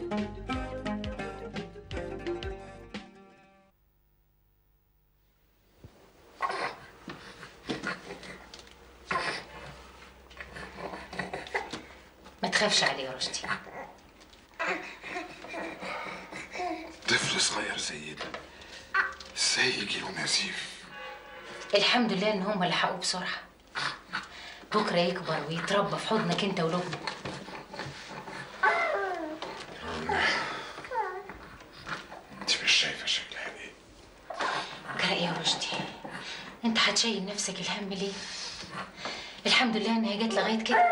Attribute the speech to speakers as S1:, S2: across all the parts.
S1: ما تخافش عليه يا رشدي
S2: طفل صغير زي ده ازاي يجي له نزيف
S1: الحمد لله ان هم لحقوه بسرعه بكره يكبر ويتربى في حضنك انت ولبنى
S2: انت مش شايفه شكلها ايه
S1: جرى ايه يا رشدي انت هتشيل نفسك الهم ليه الحمد لله انها جت لغايه كده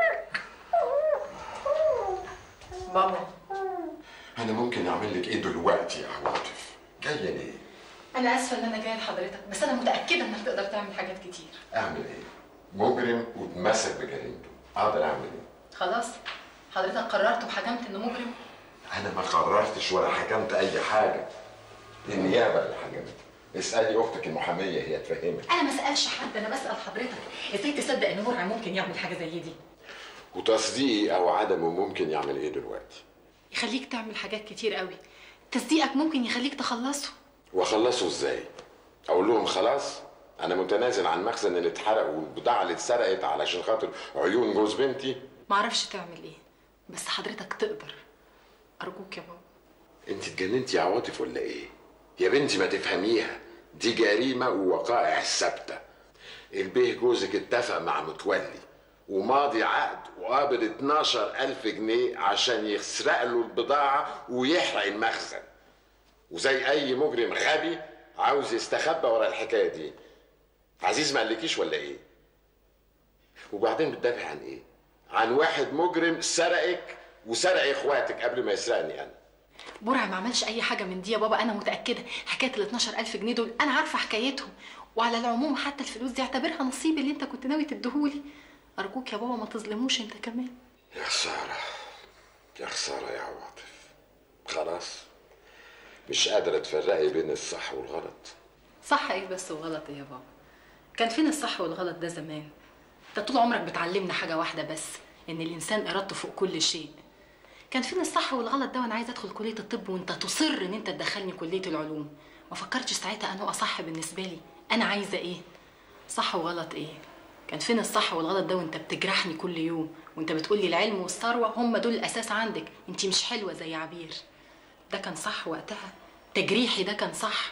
S3: بابا
S2: انا ممكن اعمل لك ايه دلوقتي يا عواطف جايه ليه
S3: انا اسفه ان انا جايه لحضرتك بس انا متاكده انك تقدر تعمل حاجات كتير
S2: اعمل ايه مجرم واتمسك بجريمته اقدر اعمل ايه
S3: خلاص حضرتك قررت وحكمت انه مجرم
S2: انا ما قررتش ولا حكمت اي حاجه النيابه اللي حكمت اسالي اختك المحاميه هي تفهمك
S3: انا ما اسالش حد انا بسال حضرتك ازاي تصدق ان مرعي ممكن يعمل حاجه زي دي
S2: وتصديقي او عدمه ممكن يعمل ايه دلوقتي
S3: يخليك تعمل حاجات كتير قوي تصديقك ممكن يخليك تخلصه
S2: واخلصه ازاي اقول لهم خلاص انا متنازل عن مخزن اللي اتحرق والبضاعه اللي اتسرقت علشان خاطر عيون جوز بنتي
S3: معرفش تعمل ايه بس حضرتك تقدر ارجوك يا بابا
S2: انت اتجننتي يا عواطف ولا ايه يا بنتي ما تفهميها دي جريمه ووقائع ثابته البيه جوزك اتفق مع متولي وماضي عقد وقابض 12000 جنيه عشان يسرق له البضاعه ويحرق المخزن وزي اي مجرم غبي عاوز يستخبى ورا الحكايه دي عزيز ما قالكيش ولا ايه وبعدين بتدافع عن ايه عن واحد مجرم سرقك وسرق اخواتك قبل ما يسرقني انا
S3: برع ما عملش اي حاجه من دي يا بابا انا متاكده حكايه ال 12000 جنيه دول انا عارفه حكايتهم وعلى العموم حتى الفلوس دي اعتبرها نصيب اللي انت كنت ناوي تديهولي ارجوك يا بابا ما تظلموش انت كمان
S2: يا خساره يا خساره يا عواطف خلاص مش قادره تفرقي بين الصح والغلط
S3: صح ايه بس وغلط ايه يا بابا كان فين الصح والغلط ده زمان انت طول عمرك بتعلمنا حاجه واحده بس ان الانسان ارادته فوق كل شيء كان فين الصح والغلط ده وانا عايزه ادخل كليه الطب وانت تصر ان انت تدخلني كليه العلوم ما فكرتش ساعتها انه اصح بالنسبه لي انا عايزه ايه صح وغلط ايه كان فين الصح والغلط ده وانت بتجرحني كل يوم وانت بتقولي العلم والثروه هم دول الاساس عندك انت مش حلوه زي عبير ده كان صح وقتها تجريحي ده كان صح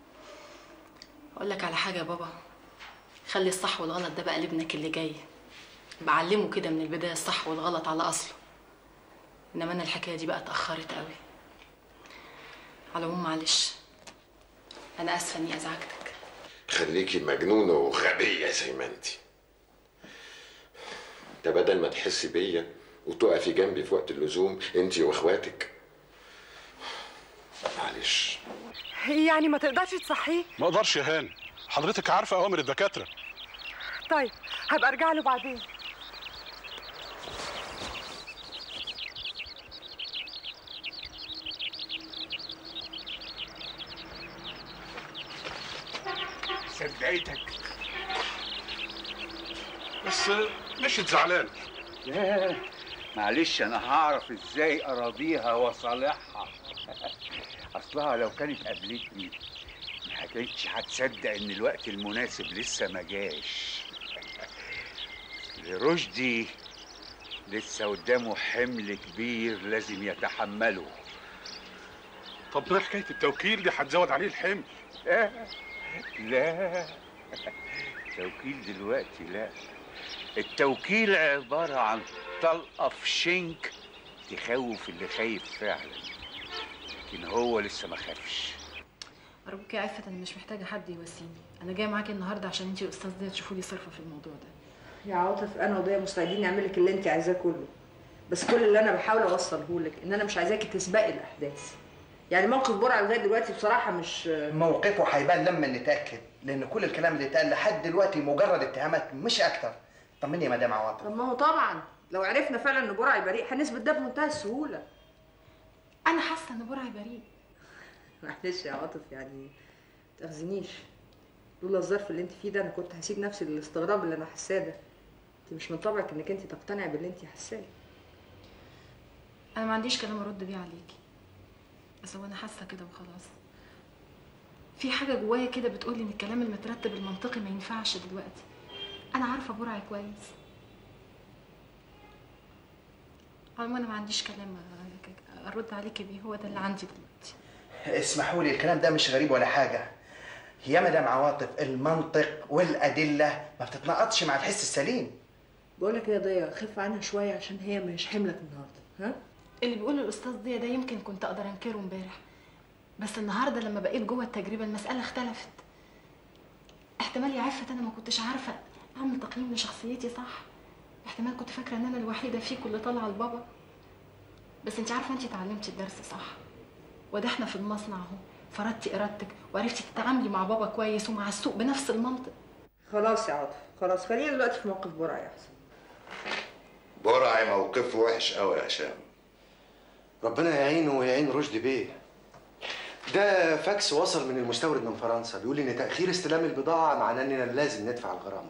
S3: اقول لك على حاجه يا بابا خلي الصح والغلط ده بقى لابنك اللي جاي بعلمه كده من البدايه الصح والغلط على اصله انما انا الحكايه دي بقى اتاخرت قوي على العموم معلش انا اسفه اني ازعجتك
S2: خليكي مجنونه وغبيه زي ما انت ده بدل ما تحسي بيا وتقفي جنبي في وقت اللزوم انت واخواتك معلش
S4: يعني ما تقدرش تصحيه
S5: ما اقدرش يا هاني حضرتك عارفه اوامر الدكاتره
S4: طيب هبقى ارجع له بعدين
S5: صدقيتك بس مشيت زعلان
S6: لا معلش انا هعرف ازاي اراضيها واصالحها اصلها لو كانت قابلتني ما كانتش هتصدق ان الوقت المناسب لسه ما جاش رشدي لسه قدامه حمل كبير لازم يتحمله
S5: طب ما حكايه التوكيل دي هتزود عليه الحمل
S6: لا لا توكيل دلوقتي لا التوكيل عبارة عن طلقة في شنك تخوف اللي خايف فعلا لكن هو لسه ما خافش
S3: ارجوك يا عفه انا مش محتاجه حد يواسيني انا جايه معاكي النهارده عشان انتي والاستاذ ده تشوفوا لي صرفه في الموضوع ده
S7: يا عاطف انا وضيا مستعدين نعمل لك اللي انت عايزاه كله بس كل اللي انا بحاول اوصله لك ان انا مش عايزاكي تسبقي الاحداث يعني موقف برع لغايه دلوقتي بصراحه مش
S8: موقفه هيبان لما نتاكد لان كل الكلام اللي اتقال لحد دلوقتي مجرد اتهامات مش اكتر طمني يا مدام عواطف
S7: طب ما هو طبعا لو عرفنا فعلا ان برع بريء هنثبت ده بمنتهى السهوله
S3: انا حاسه ان برعي بريء
S7: معلش يا عاطف يعني تاخذنيش لولا الظرف اللي انت فيه ده انا كنت هسيب نفسي للاستغراب اللي انا حاساه ده انت مش من طبعك انك انت تقتنعي باللي انت حاساه
S3: انا ما عنديش كلام ارد بيه عليكي بس هو انا حاسه كده وخلاص في حاجه جوايا كده بتقولي ان الكلام المترتب المنطقي ما ينفعش دلوقتي انا عارفه برعي كويس عموما انا ما عنديش كلام أ- ارد عليكي بيه هو ده اللي عندي دلوقتي
S8: اسمحوا لي الكلام ده مش غريب ولا حاجة يا مدام عواطف المنطق والأدلة ما بتتناقضش مع الحس السليم
S7: بقول لك يا ضيا خف عنها شويه عشان هي مش حملك النهارده ها
S3: اللي بيقوله الاستاذ ضيا ده يمكن كنت اقدر انكره امبارح بس النهارده لما بقيت جوه التجربه المساله اختلفت احتمال يا عفت انا ما كنتش عارفه اعمل تقييم لشخصيتي صح احتمال كنت فاكره ان انا الوحيده فيكم اللي طالعه لبابا بس انت عارفه انت اتعلمتي الدرس صح وده احنا في المصنع اهو فرضتي ارادتك وعرفتي تتعاملي مع بابا كويس ومع السوق بنفس المنطق
S7: خلاص يا عاطف خلاص خلينا دلوقتي في موقف برعي احسن
S9: برعي موقفه وحش قوي يا هشام
S8: ربنا يعينه ويعين رشدي بيه ده فاكس وصل من المستورد من فرنسا بيقول ان تاخير استلام البضاعه معناه اننا لازم ندفع الغرامه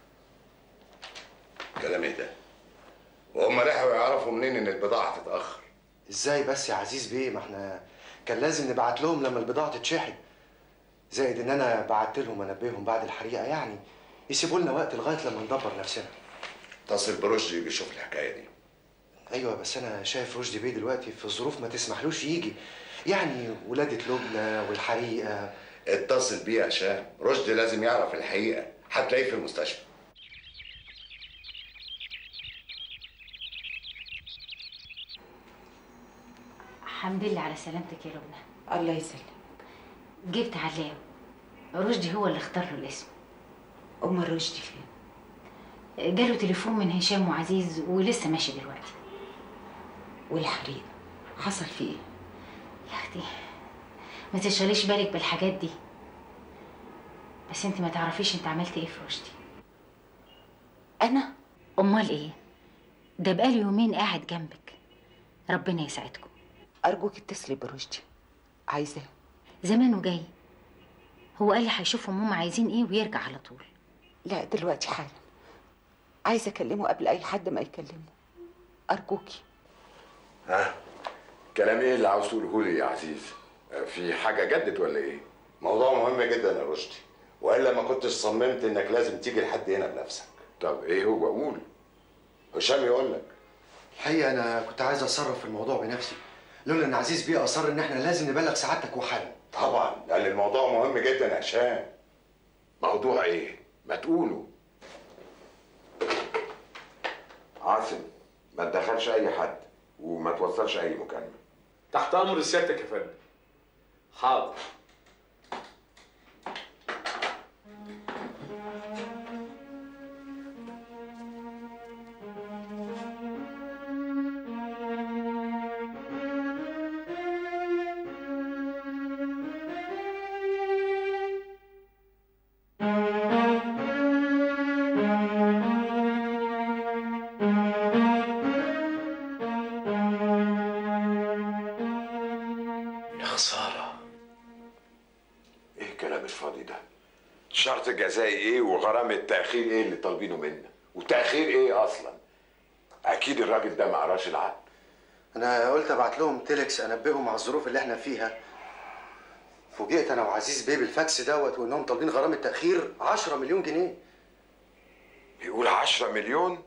S9: كلام ايه ده وهم لحقوا يعرفوا منين ان البضاعه تتاخر
S8: ازاي بس يا عزيز بيه ما احنا كان لازم نبعت لهم لما البضاعه تتشحن زائد ان انا بعت لهم انبههم بعد الحريقه يعني يسيبوا لنا وقت لغايه لما ندبر نفسنا
S9: اتصل برشدي بيشوف الحكايه دي
S8: ايوه بس انا شايف رشدي بيه دلوقتي في ظروف ما تسمحلوش يجي يعني ولاده لبنى والحريقه
S9: اتصل بيه يا هشام رشدي لازم يعرف الحقيقه هتلاقيه في المستشفى
S1: الحمد لله على سلامتك يا لبنى
S7: الله يسلم
S1: جبت علام رشدي هو اللي اختار له الاسم
S7: امال رشدي فين
S1: جاله تليفون من هشام وعزيز ولسه ماشي دلوقتي
S7: والحريق حصل فيه ايه
S1: يا اختي ما تشغليش بالك بالحاجات دي بس انت ما تعرفيش انت عملت ايه في رشدي
S7: انا
S1: امال ايه ده بقاله يومين قاعد جنبك ربنا يسعدكم
S7: ارجوك اتصلي برشدي عايزاه
S1: زمانه جاي هو قال لي هيشوفهم هم عايزين ايه ويرجع على طول
S10: لا دلوقتي حالا عايزه اكلمه قبل اي حد ما يكلمه ارجوكي
S2: ها كلام ايه اللي عاوز تقوله لي يا عزيز في حاجه جدت ولا ايه
S9: موضوع مهم جدا يا رشدي والا ما كنتش صممت انك لازم تيجي لحد هنا بنفسك
S2: طب ايه هو قول
S9: هشام يقول لك
S8: الحقيقه انا كنت عايز اتصرف في الموضوع بنفسي لولا ان عزيز بيه اصر ان احنا لازم نبلغ سعادتك وحالا
S9: طبعا لان الموضوع مهم جدا يا هشام
S2: موضوع ايه ما تقولوا عاصم ما تدخلش اي حد وما توصلش اي مكالمه
S5: تحت امر سيادتك يا فندم حاضر
S2: يا خساره ايه الكلام الفاضي ده شرط جزائي ايه وغرامه تاخير ايه اللي طالبينه منا وتاخير ايه اصلا اكيد الراجل ده ما قراش العقد
S8: انا قلت ابعت لهم تيلكس انبههم على الظروف اللي احنا فيها فوجئت انا وعزيز بيه بالفاكس دوت وانهم طالبين غرامه تاخير 10 مليون جنيه
S2: يقول 10 مليون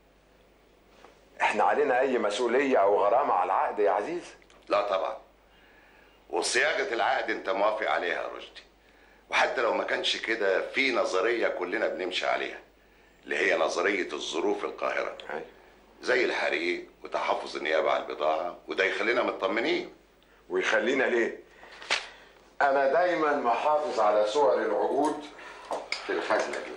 S2: احنا علينا اي مسؤوليه او غرامه على العقد يا عزيز
S9: لا طبعا وصياغه العقد انت موافق عليها يا رشدي وحتى لو ما كانش كده في نظريه كلنا بنمشي عليها اللي هي نظريه الظروف القاهره
S2: أي.
S9: زي الحريق وتحفظ النيابه على البضاعه وده يخلينا مطمنين
S2: ويخلينا ليه انا دايما محافظ على صور العقود في الخزنه دي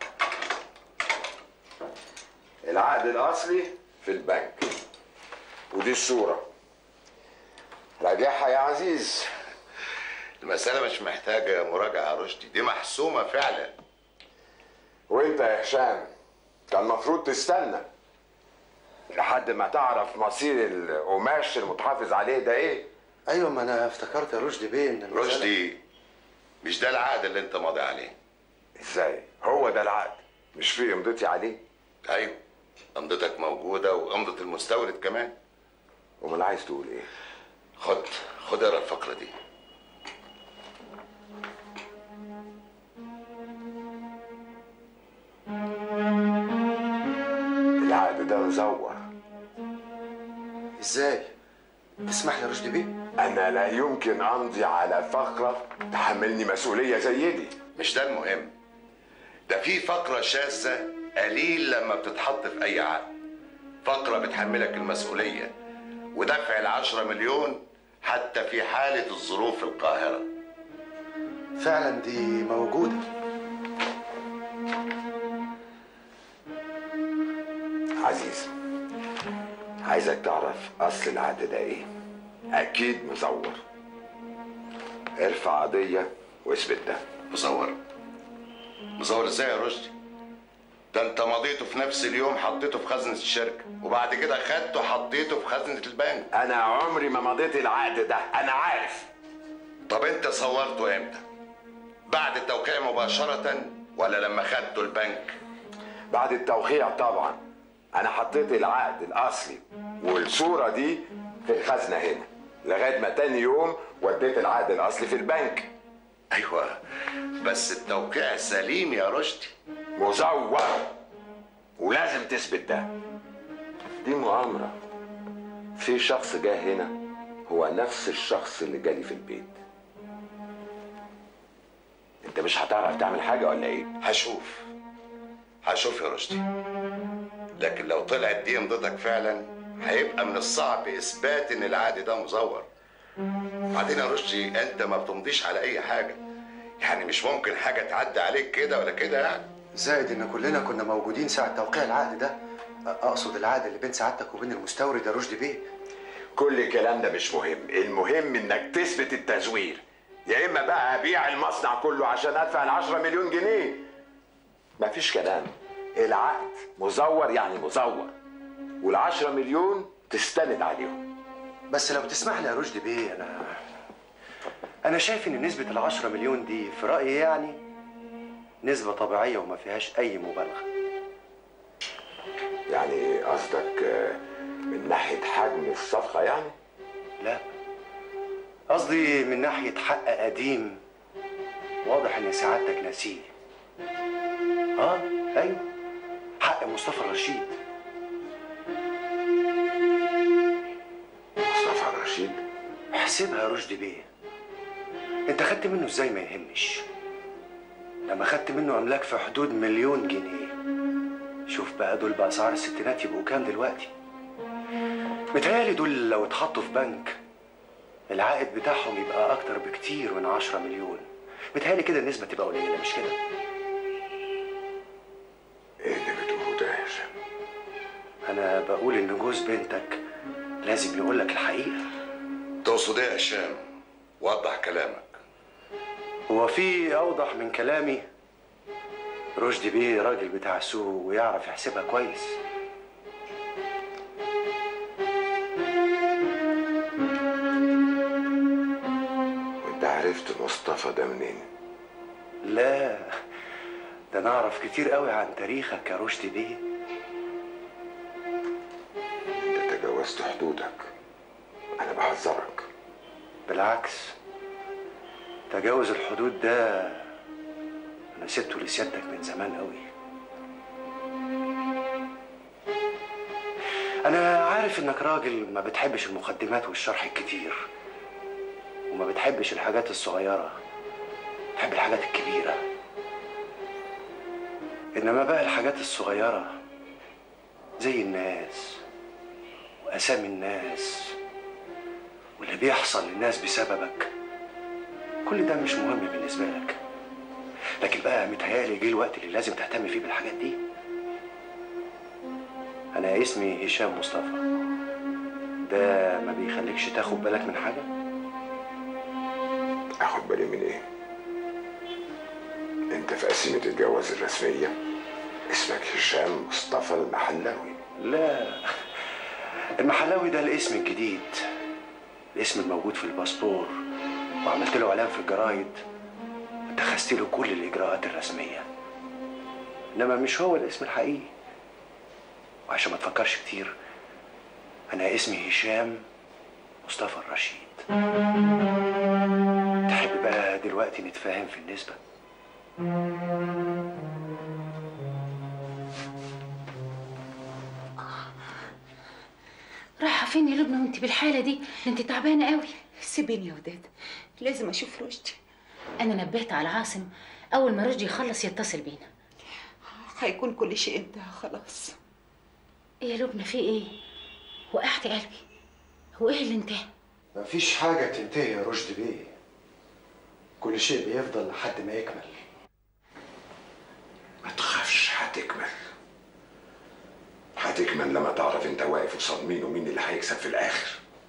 S2: العقد الاصلي في البنك ودي الصوره راجعها يا عزيز
S9: المساله مش محتاجه مراجعه يا رشدي دي محسومه فعلا
S2: وانت يا هشام كان المفروض تستنى لحد ما تعرف مصير القماش المتحافظ عليه ده ايه
S8: ايوه ما انا افتكرت يا رشدي بيه ان المسألة-
S9: رشدي مش ده العقد اللي انت ماضي عليه
S2: ازاي هو ده العقد مش في امضتي عليه
S9: ايوه امضتك موجوده وامضه المستورد كمان
S2: امال عايز تقول ايه
S9: خد خد خد اقرا الفقره دي
S2: العقد ده مزور
S8: ازاي تسمح لي يا رشدي بيه
S2: انا لا يمكن امضي على فقره تحملني مسؤوليه زي دي
S9: مش ده المهم ده في فقره شاذه قليل لما بتتحط في اي عقد فقره بتحملك المسؤوليه ودفع العشرة مليون حتى في حالة الظروف القاهرة
S8: فعلا دي موجوده
S2: عزيز عايزك تعرف اصل العقد ده ايه اكيد مزور ارفع قضيه واثبت ده
S9: مزور مزور ازاي يا رشدي ده انت مضيته في نفس اليوم حطيته في خزنة الشركة وبعد كده خدته حطيته في خزنة البنك
S2: انا عمري ما مضيت العقد ده انا عارف
S9: طب انت صورته امتى بعد التوقيع مباشرة ولا لما خدته البنك
S2: بعد التوقيع طبعا انا حطيت العقد الاصلي والصوره دي في الخزنه هنا لغايه ما تاني يوم وديت العقد الاصلي في البنك
S9: ايوه بس التوقيع سليم يا رشدي
S2: مزور ولازم تثبت ده دي مؤامره في شخص جه هنا هو نفس الشخص اللي جالي في البيت انت مش هتعرف تعمل حاجه ولا ايه
S9: هشوف هشوف يا رشدي لكن لو طلعت دي ضدك فعلا هيبقى من الصعب اثبات ان العقد ده مزور بعدين يا رشدي انت ما بتمضيش على اي حاجه يعني مش ممكن حاجه تعدي عليك كده ولا كده يعني
S8: زائد ان كلنا كنا موجودين ساعه توقيع العقد ده اقصد العقد اللي بين سعادتك وبين المستورد يا رشدي بيه
S2: كل الكلام ده مش مهم المهم انك تثبت التزوير يا اما بقى ابيع المصنع كله عشان ادفع العشرة مليون جنيه مفيش كلام العقد مزور يعني مزور والعشرة مليون تستند عليهم
S8: بس لو تسمح لي يا رشدي بيه انا انا شايف ان نسبه العشرة مليون دي في رايي يعني نسبه طبيعيه وما فيهاش اي مبالغه
S2: يعني قصدك آه، من ناحية حجم الصفقة يعني
S8: لا قصدي من ناحيه حق قديم واضح ان سعادتك ناسيه اه ايوه حق مصطفى رشيد
S2: مصطفى رشيد
S8: احسبها يا رشدي بيه انت خدت منه ازاي ما يهمش لما خدت منه املاك في حدود مليون جنيه شوف بقى دول باسعار الستينات يبقوا كام دلوقتي متهيألي دول لو اتحطوا في بنك العائد بتاعهم يبقى اكتر بكتير من عشرة مليون متهيألي كده النسبة تبقى قليلة مش كده
S2: ايه اللي بتقوله ده يا هشام
S8: انا بقول ان جوز بنتك لازم يقول لك الحقيقة
S9: تقصد ايه يا هشام وضح كلامك
S8: هو في اوضح من كلامي رشدي بيه راجل بتاع سوق ويعرف يحسبها كويس
S2: وانت عرفت مصطفى ده منين
S8: لا ده انا اعرف كتير قوي عن تاريخك يا رشدي بيه
S2: انت تجاوزت حدودك انا بحذرك
S8: بالعكس تجاوز الحدود ده انا سبته لسيادتك من زمان قوي انا عارف انك راجل ما بتحبش المقدمات والشرح الكتير وما بتحبش الحاجات الصغيرة بتحب الحاجات الكبيرة انما بقى الحاجات الصغيرة زي الناس واسامي الناس واللي بيحصل للناس بسببك كل ده مش مهم بالنسبة لك لكن بقى متهيألي جه الوقت اللي لازم تهتم فيه بالحاجات دي أنا اسمي هشام مصطفى ده ما بيخليكش تاخد بالك من حاجة؟
S2: اخد بالي من ايه انت في قسيمة الجواز الرسمية اسمك هشام مصطفى المحلاوي
S8: لا المحلاوي ده الاسم الجديد الاسم الموجود في الباسبور وعملت له اعلان في الجرايد اتخذت له كل الاجراءات الرسميه انما مش هو الاسم الحقيقي وعشان ما تفكرش كتير انا اسمي هشام مصطفى الرشيد تحب بقى دلوقتي نتفاهم في النسبة
S1: رايحه فين يا لبنى وانت بالحاله دي ده انت تعبانه قوي
S10: سيبيني يا وداد لازم اشوف رشدي
S1: انا نبهت على عاصم اول ما رشدي يخلص يتصل بينا
S10: هيكون كل شيء انتهى خلاص
S1: ايه يا لبنى في ايه وقعتي قلبي هو ايه اللي انتهى
S8: مفيش حاجة تنتهي يا رشدي بيه كل شيء بيفضل لحد ما يكمل
S2: ما تخافش هتكمل هتكمل لما تعرف انت واقف قصاد مين ومين اللي هيكسب في الاخر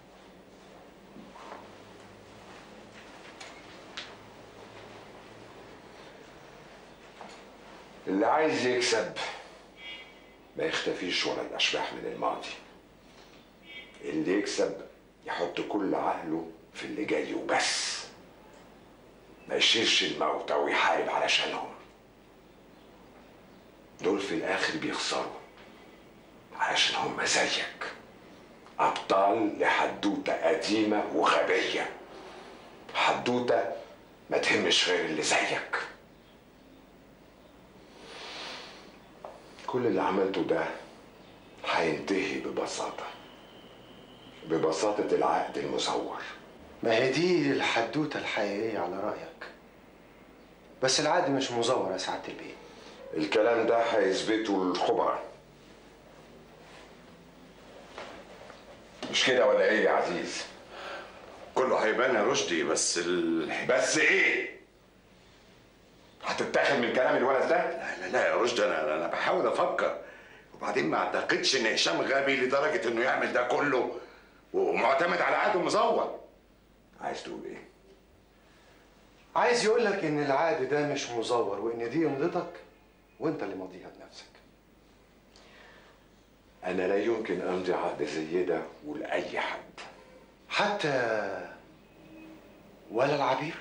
S2: اللي عايز يكسب ما يختفيش ورا الاشباح من الماضي اللي يكسب يحط كل عقله في اللي جاي وبس ما يشيلش الموت او يحارب علشانهم دول في الاخر بيخسروا علشان هم زيك ابطال لحدوته قديمه وغبيه حدوته ما تهمش غير اللي زيك كل اللي عملته ده هينتهي ببساطه ببساطه العقد المزور
S8: ما هي دي الحدوتة الحقيقية على رأيك بس العقد مش مزور يا سعادة البيه
S2: الكلام ده هيثبته الخبراء مش كده ولا ايه يا عزيز
S9: كله هيبان يا رشدي بس ال...
S2: بس ايه هتتاخد من كلام الولد ده
S9: لا لا لا يا رشدي انا انا بحاول افكر وبعدين ما اعتقدش ان هشام غبي لدرجه انه يعمل ده كله ومعتمد على عقد مزور
S2: عايز تقول ايه
S8: عايز يقول لك ان العقد ده مش مزور وان دي امضتك وانت اللي ماضيها بنفسك
S2: انا لا يمكن امضي عقد زي ده ولاي حد
S8: حتى ولا العبير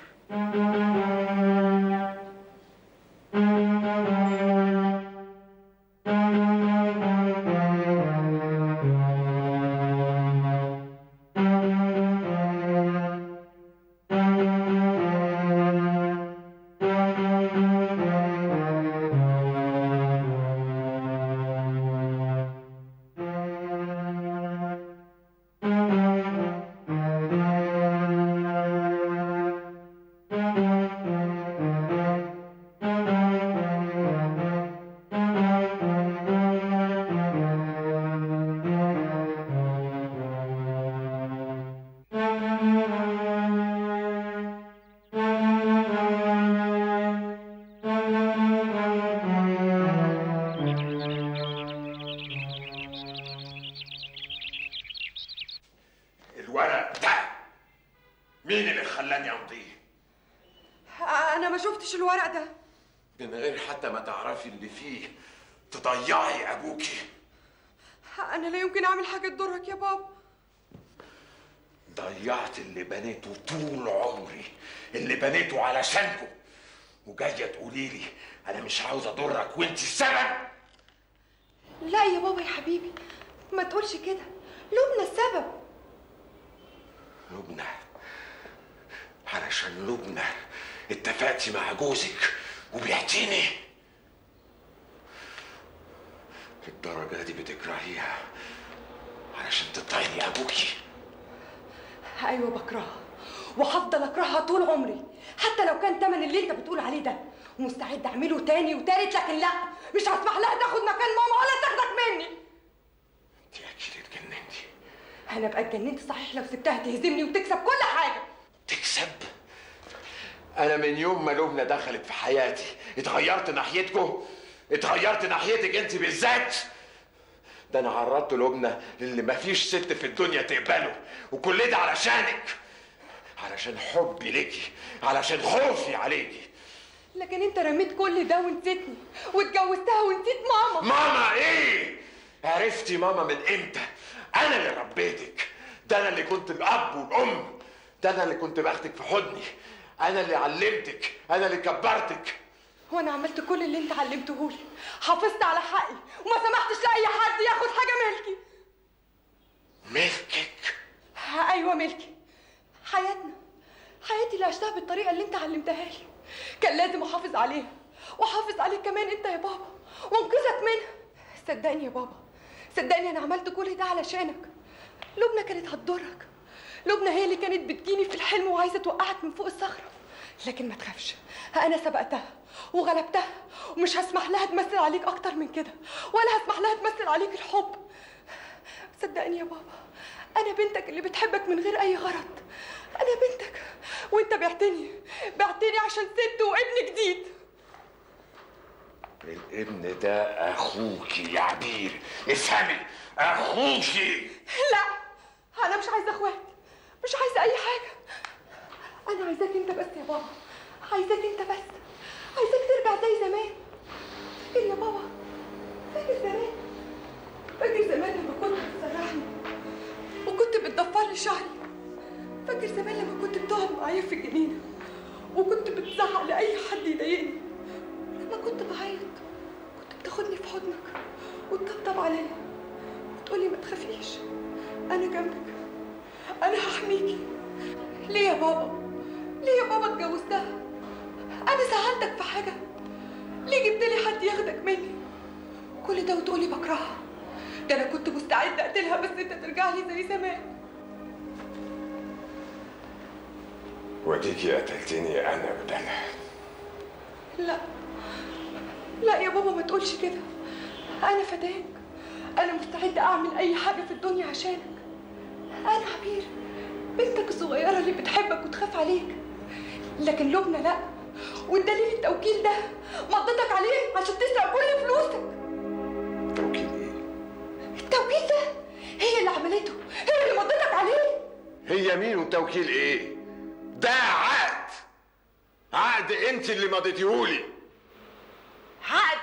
S2: الورق ده مين اللي خلاني امضيه
S4: انا ما شفتش الورق ده
S2: من غير حتى ما تعرفي اللي فيه تضيعي ابوكي
S4: انا لا يمكن اعمل حاجه تضرك يا بابا
S2: ضيعت اللي بنيته طول عمري اللي بنيته علشانكم وجايه تقولي لي انا مش عاوز اضرك وانت السبب
S4: لا يا بابا يا حبيبي ما تقولش كده لبنى السبب
S2: لبنى علشان لبنى اتفقتي مع جوزك وبعتيني الدرجة دي بتكرهيها علشان تطعيني ابوكي
S4: ايوه بكرهها وهفضل اكرهها طول عمري حتى لو كان تمن اللي انت بتقول عليه ده ومستعد اعمله تاني وتالت لكن لا مش هسمح لها تاخد مكان ماما ولا تاخدك مني
S2: انت اكيد اتجننتي
S4: انا بقى اتجننت صحيح لو سبتها تهزمني وتكسب كل حاجه
S2: تكسب انا من يوم ما لبنى دخلت في حياتي اتغيرت ناحيتكم اتغيرت ناحيتك انت بالذات ده انا عرضت لبنى للي مفيش ست في الدنيا تقبله وكل ده علشانك علشان حبي ليكي علشان خوفي عليكي
S4: لكن انت رميت كل ده ونسيتني واتجوزتها ونسيت ماما
S2: ماما ايه عرفتي ماما من امتى انا اللي ربيتك ده انا اللي كنت الاب والام ده انا اللي كنت باخدك في حضني انا اللي علمتك انا اللي كبرتك
S4: وانا عملت كل اللي انت علمته لي حافظت على حقي وما سمحتش لاي حد ياخد حاجه ملكي
S2: ملكك
S4: ايوه ملكي حياتنا حياتي اللي عشتها بالطريقه اللي انت علمتها لي كان لازم احافظ عليها واحافظ عليك كمان انت يا بابا وانقذك منها صدقني يا بابا صدقني انا عملت كل ده علشانك لبنى كانت هتضرك لبنى هي اللي كانت بتجيني في الحلم وعايزه توقعك من فوق الصخره لكن ما تخافش انا سبقتها وغلبتها ومش هسمح لها تمثل عليك اكتر من كده ولا هسمح لها تمثل عليك الحب صدقني يا بابا انا بنتك اللي بتحبك من غير اي غرض انا بنتك وانت بعتني بعتني عشان ست وابن جديد
S2: الابن ده اخوكي يا عبير افهمي اخوكي
S4: لا انا مش عايزه اخوات مش عايزه اي حاجه انا عايزاك انت بس يا بابا عايزاك انت بس عايزاك ترجع زي زمان فاكر يا بابا فاكر زمان فاكر زمان لما كنت بتسرحني وكنت بتضفر لي شعري فاكر زمان لما كنت بتقعد معايا في الجنينه وكنت بتزعق لاي حد يضايقني لما كنت بعيط كنت بتاخدني في حضنك وتطبطب عليا وتقولي ما تخافيش انا جنبك انا هحميكي ليه يا بابا ليه يا بابا اتجوزتها انا زعلتك في حاجه ليه جبت لي حد ياخدك مني كل ده وتقولي بكرهها ده انا كنت مستعده اقتلها بس انت ترجع لي زي زمان
S2: وديكي قتلتني انا بدلها
S4: لا لا يا بابا ما تقولش كده انا فداك انا مستعده اعمل اي حاجه في الدنيا عشانك انا عبير بنتك الصغيره اللي بتحبك وتخاف عليك لكن لبنى لا والدليل التوكيل ده مضيتك عليه عشان تسرق كل فلوسك
S2: توكيل ايه
S4: التوكيل ده هي اللي عملته هي اللي مضيتك عليه
S2: هي مين وتوكيل ايه ده عقد عقد انت اللي مضيتيهولي
S4: عقد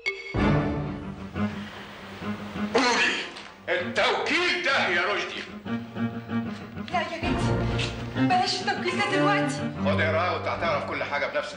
S2: قولي
S6: التوكيل ده يا رشدي
S4: لا يا جدي بلاش التوكيل ده دلوقتي
S6: خد اقراه وانت هتعرف كل حاجه بنفسك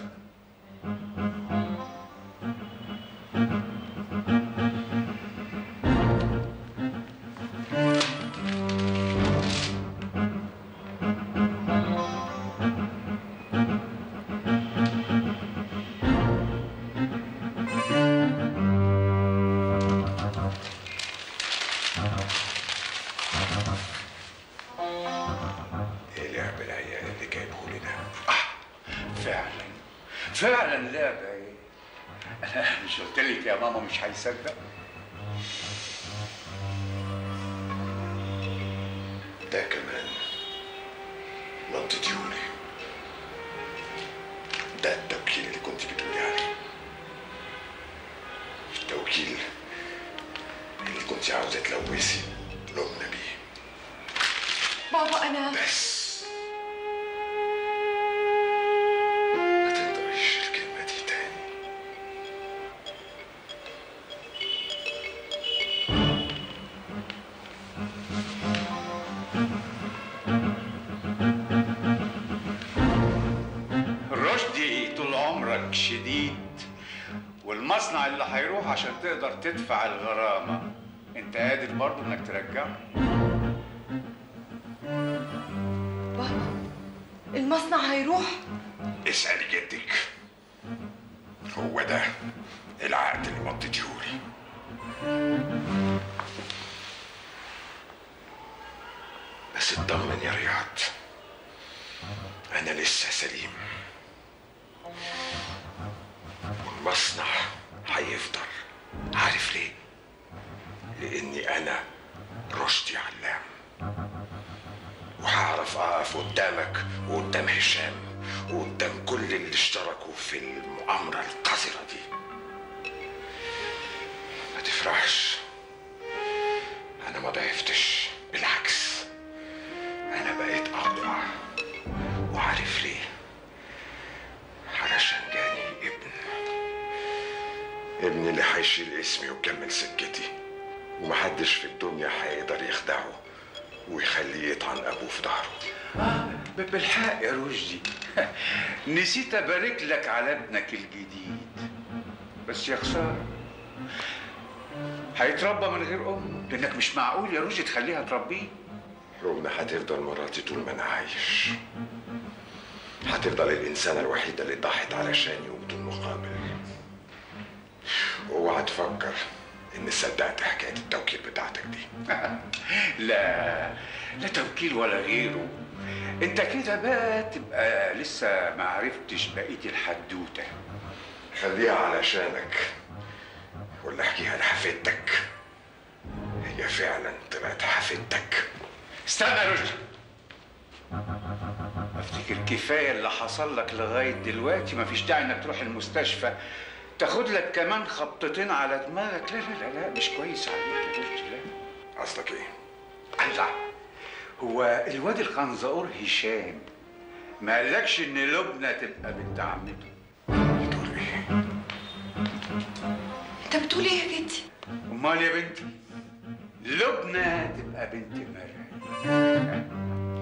S2: ايه لعب العيال اللي جايبهولي ده
S6: فعلا فعلا لعبه ايه انا مش قلت لك يا ماما مش هيصدق
S2: ده كمان مضيتيهولي ده التوكيل اللي كنت بتقولي عليه التوكيل اللي كنت عاوزة تلوثي لبنى بيه
S4: بابا انا
S2: بس ما تقدريش الكلمة دي تاني
S6: رشدي طول عمرك شديد والمصنع اللي هيروح عشان تقدر تدفع الغرامة انت قادر برضه انك ترجعه
S4: بابا المصنع هيروح
S2: اسألي جدك هو ده العقد اللي مضيتيهولي بس اطمن يا رياض انا لسه سليم والمصنع هيفضل عارف ليه لاني انا رشدي علام وهعرف اقف قدامك وقدام هشام وقدام كل اللي اشتركوا في المؤامرة القذرة دي ما تفرحش انا ما ضعفتش بالعكس انا بقيت اقوى وعارف ليه علشان جاني ابن ابن اللي هيشيل اسمي ويكمل سكتي ومحدش في الدنيا هيقدر يخدعه ويخليه يطعن ابوه في ظهره
S6: ب- بالحق يا رشدي نسيت ابارك لك على ابنك الجديد بس يا خساره هيتربى من غير امه لانك مش معقول يا رشدي تخليها تربيه
S2: ربنا هتفضل مراتي طول ما انا عايش هتفضل الانسانه الوحيده اللي ضحت علشاني وبدون مقابل اوعى تفكر اني صدقت حكايه التوكيل بتاعتك دي
S6: لا لا توكيل ولا غيره انت كده بقى تبقى لسه ما عرفتش بقيه الحدوته
S2: خليها علشانك ولا احكيها لحفيدتك هي فعلا طلعت حفيدتك
S6: استنى يا رشدي افتكر كفايه اللي حصل لك لغايه دلوقتي مفيش داعي انك تروح المستشفى تاخد لك كمان خبطتين على دماغك لا لا لا لا مش كويس عليك يا رشدي لا
S2: قصدك ايه؟
S6: الله هو الواد الخنزقور هشام ما قالكش ان لبنى تبقى بنت عمته
S4: انت بتقول ايه يا جدي
S6: امال يا بنتي لبنى تبقى بنت مرعي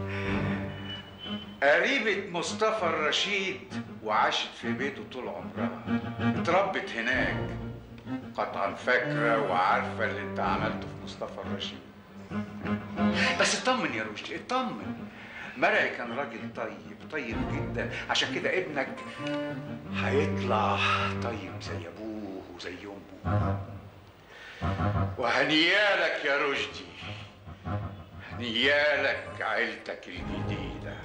S6: قريبة مصطفى الرشيد وعاشت في بيته طول عمرها اتربت هناك قطعا فاكرة وعارفة اللي انت عملته في مصطفى الرشيد بس اطمن يا رشدي اطمن مرعي كان راجل طيب طيب جدا عشان كده ابنك هيطلع طيب زي ابوه وزي امه وهنيالك يا رشدي هنيالك عيلتك الجديدة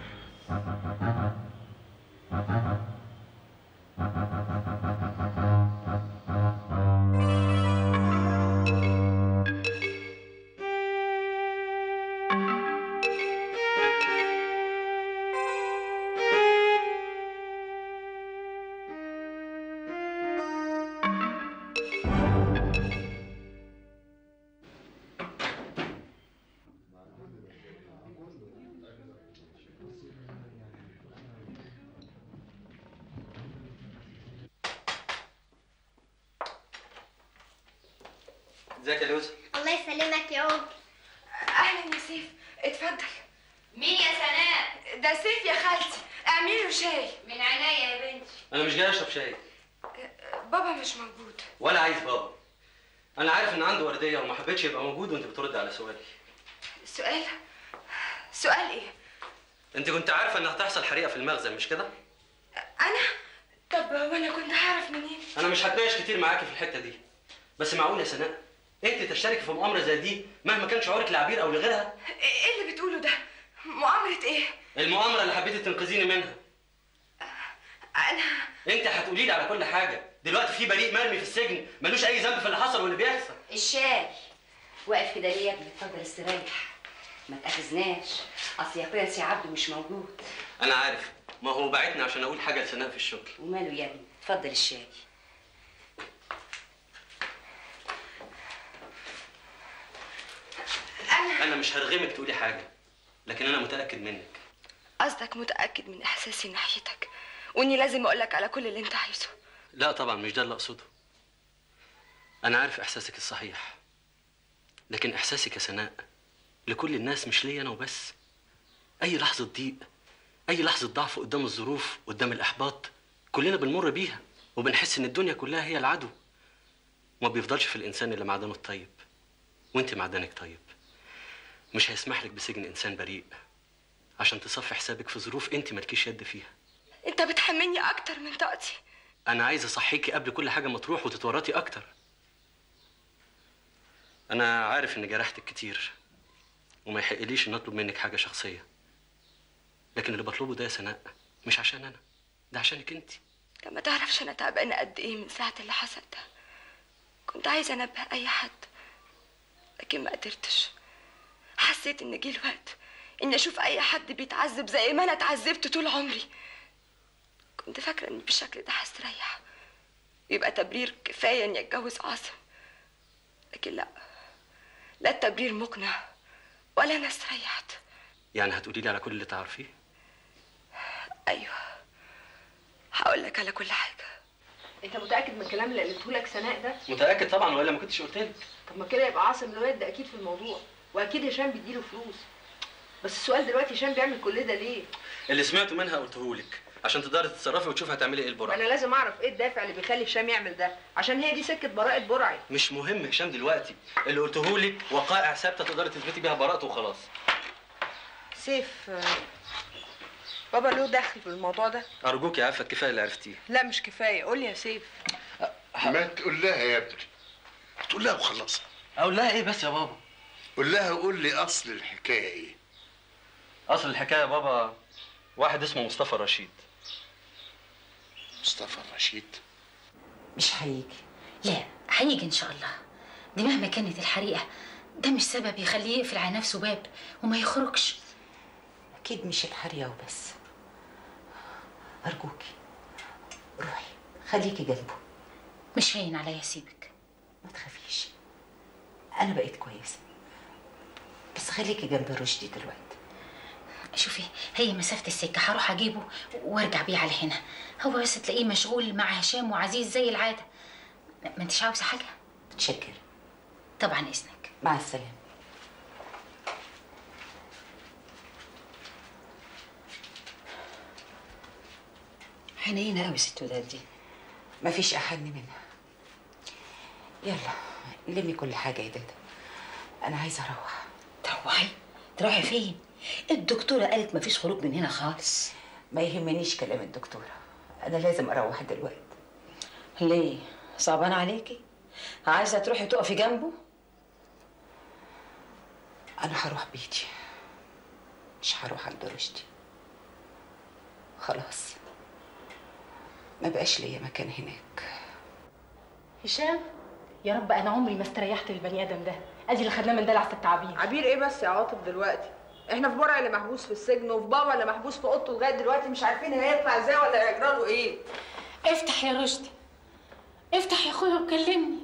S11: ازيك يا لوزة؟
S12: الله يسلمك يا عمر
S4: اهلا يا سيف اتفضل
S12: مين يا سناء
S4: ده سيف يا خالتي اعملي له شاي
S12: من عينيا يا بنتي
S11: انا مش جاي اشرب شاي
S4: بابا مش موجود
S11: ولا عايز بابا انا عارف ان عنده ورديه وما حبيتش يبقى موجود وانت بترد على سؤالي
S4: سؤال سؤال ايه
S11: انت كنت عارفه ان هتحصل حريقه في المخزن مش كده
S4: انا طب وانا كنت هعرف منين
S11: انا مش هتناقش كتير معاكي في الحته دي بس معقول يا سناء انت تشتركي في مؤامره زي دي مهما كان شعورك لعبير او لغيرها
S4: ايه اللي بتقوله ده مؤامره ايه
S11: المؤامره اللي حبيتي تنقذيني منها
S4: انا
S11: انت هتقولي لي على كل حاجه دلوقتي في بريء مرمي في السجن ملوش اي ذنب في اللي حصل واللي بيحصل
S13: الشاي واقف كده ليه يا ابني اتفضل استريح ما تاخذناش اصل يا اخويا سي عبده مش موجود
S11: انا عارف ما هو بعتني عشان اقول حاجه لسناء في الشغل
S13: وماله يا ابني اتفضل الشاي
S11: انا مش هرغمك تقولي حاجه لكن انا متاكد منك
S4: قصدك متاكد من احساسي ناحيتك واني لازم اقولك على كل اللي انت عايزه
S11: لا طبعا مش ده اللي اقصده انا عارف احساسك الصحيح لكن احساسك يا سناء لكل الناس مش ليا انا وبس اي لحظه ضيق اي لحظه ضعف قدام الظروف قدام الاحباط كلنا بنمر بيها وبنحس ان الدنيا كلها هي العدو ما بيفضلش في الانسان الا معدنه الطيب وانت معدنك طيب مش هيسمح لك بسجن انسان بريء عشان تصفي حسابك في ظروف انت مالكيش يد فيها
S4: انت بتحملني اكتر من طاقتي
S11: انا عايز اصحيكي قبل كل حاجه ما تروح وتتورطي اكتر انا عارف ان جرحتك كتير وما يحقليش ان اطلب منك حاجه شخصيه لكن اللي بطلبه ده يا سناء مش عشان انا ده عشانك انت
S4: انت ما تعرفش انا تعبانه قد ايه من ساعه اللي حصل ده كنت عايزه انبه اي حد لكن ما قدرتش حسيت ان جه الوقت اني اشوف اي حد بيتعذب زي ما انا اتعذبت طول عمري كنت فاكره ان بالشكل ده هستريح يبقى تبرير كفايه اني اتجوز عاصم لكن لا لا التبرير مقنع ولا انا استريحت
S11: يعني هتقولي لي على كل اللي تعرفيه
S4: ايوه هقول لك على كل حاجه
S7: انت متاكد من الكلام اللي قلته لك سناء ده
S11: متاكد طبعا ولا ما كنتش قلت لك
S7: طب ما كده يبقى عاصم الواد ده اكيد في الموضوع واكيد هشام بيديله فلوس بس السؤال دلوقتي هشام بيعمل كل ده ليه
S11: اللي سمعته منها قلته لك عشان تقدري تتصرفي وتشوفي هتعملي ايه البرعه
S7: انا لازم اعرف ايه الدافع اللي بيخلي هشام يعمل ده عشان هي دي سكه براءه برعي
S11: مش مهم هشام دلوقتي اللي قلته لك وقائع ثابته تقدري تثبتي بيها براءته وخلاص
S7: سيف آه، بابا له دخل في الموضوع ده
S11: ارجوك يا عفت كفايه اللي عرفتيه
S7: لا مش كفايه قول لي يا سيف
S14: ما تقول لها يا ابني تقول لها وخلصها
S11: اقول لها ايه بس يا بابا
S14: قول لها قول لي اصل الحكايه ايه
S11: اصل الحكايه يا بابا واحد اسمه مصطفى رشيد
S14: مصطفى رشيد
S1: مش هيجي لا هيجي ان شاء الله دي مهما كانت الحريقه ده مش سبب يخليه يقفل على نفسه باب وما يخرجش
S10: اكيد مش الحريقه وبس ارجوكي روحي خليكي جنبه
S1: مش هين عليا سيبك
S10: ما تخافيش انا بقيت كويسه بس خليكي جنب رشدي دلوقتي
S1: شوفي هي مسافة السكة هروح أجيبه وأرجع بيه على هنا هو بس تلاقيه مشغول مع هشام وعزيز زي العادة ما انتش عاوزة حاجة؟
S10: متشكرة
S1: طبعا إذنك
S10: مع السلامه حنينه قوي ست وداد دي مفيش احن منها يلا لمي كل حاجه يا دادا انا عايزه اروح
S1: تروحي تروحي فين الدكتورة قالت مفيش خروج من هنا خالص
S10: ما يهمنيش كلام الدكتوره انا لازم اروح دلوقتي
S1: ليه صعبان عليكي عايزة تروحي تقفي جنبه
S10: انا هروح بيتي مش هروح عند رشدي خلاص ما بقاش ليا مكان هناك
S3: هشام يا رب انا عمري ما استريحت للبني ادم ده ادي اللي خدناه من دلع التعابين
S7: عبير ايه بس يا عاطف دلوقتي احنا في برع اللي محبوس في السجن وفي بابا اللي محبوس في اوضته لغايه دلوقتي مش عارفين هيطلع ازاي ولا هيجرى له ايه
S3: افتح يا رشدي افتح يا اخويا وكلمني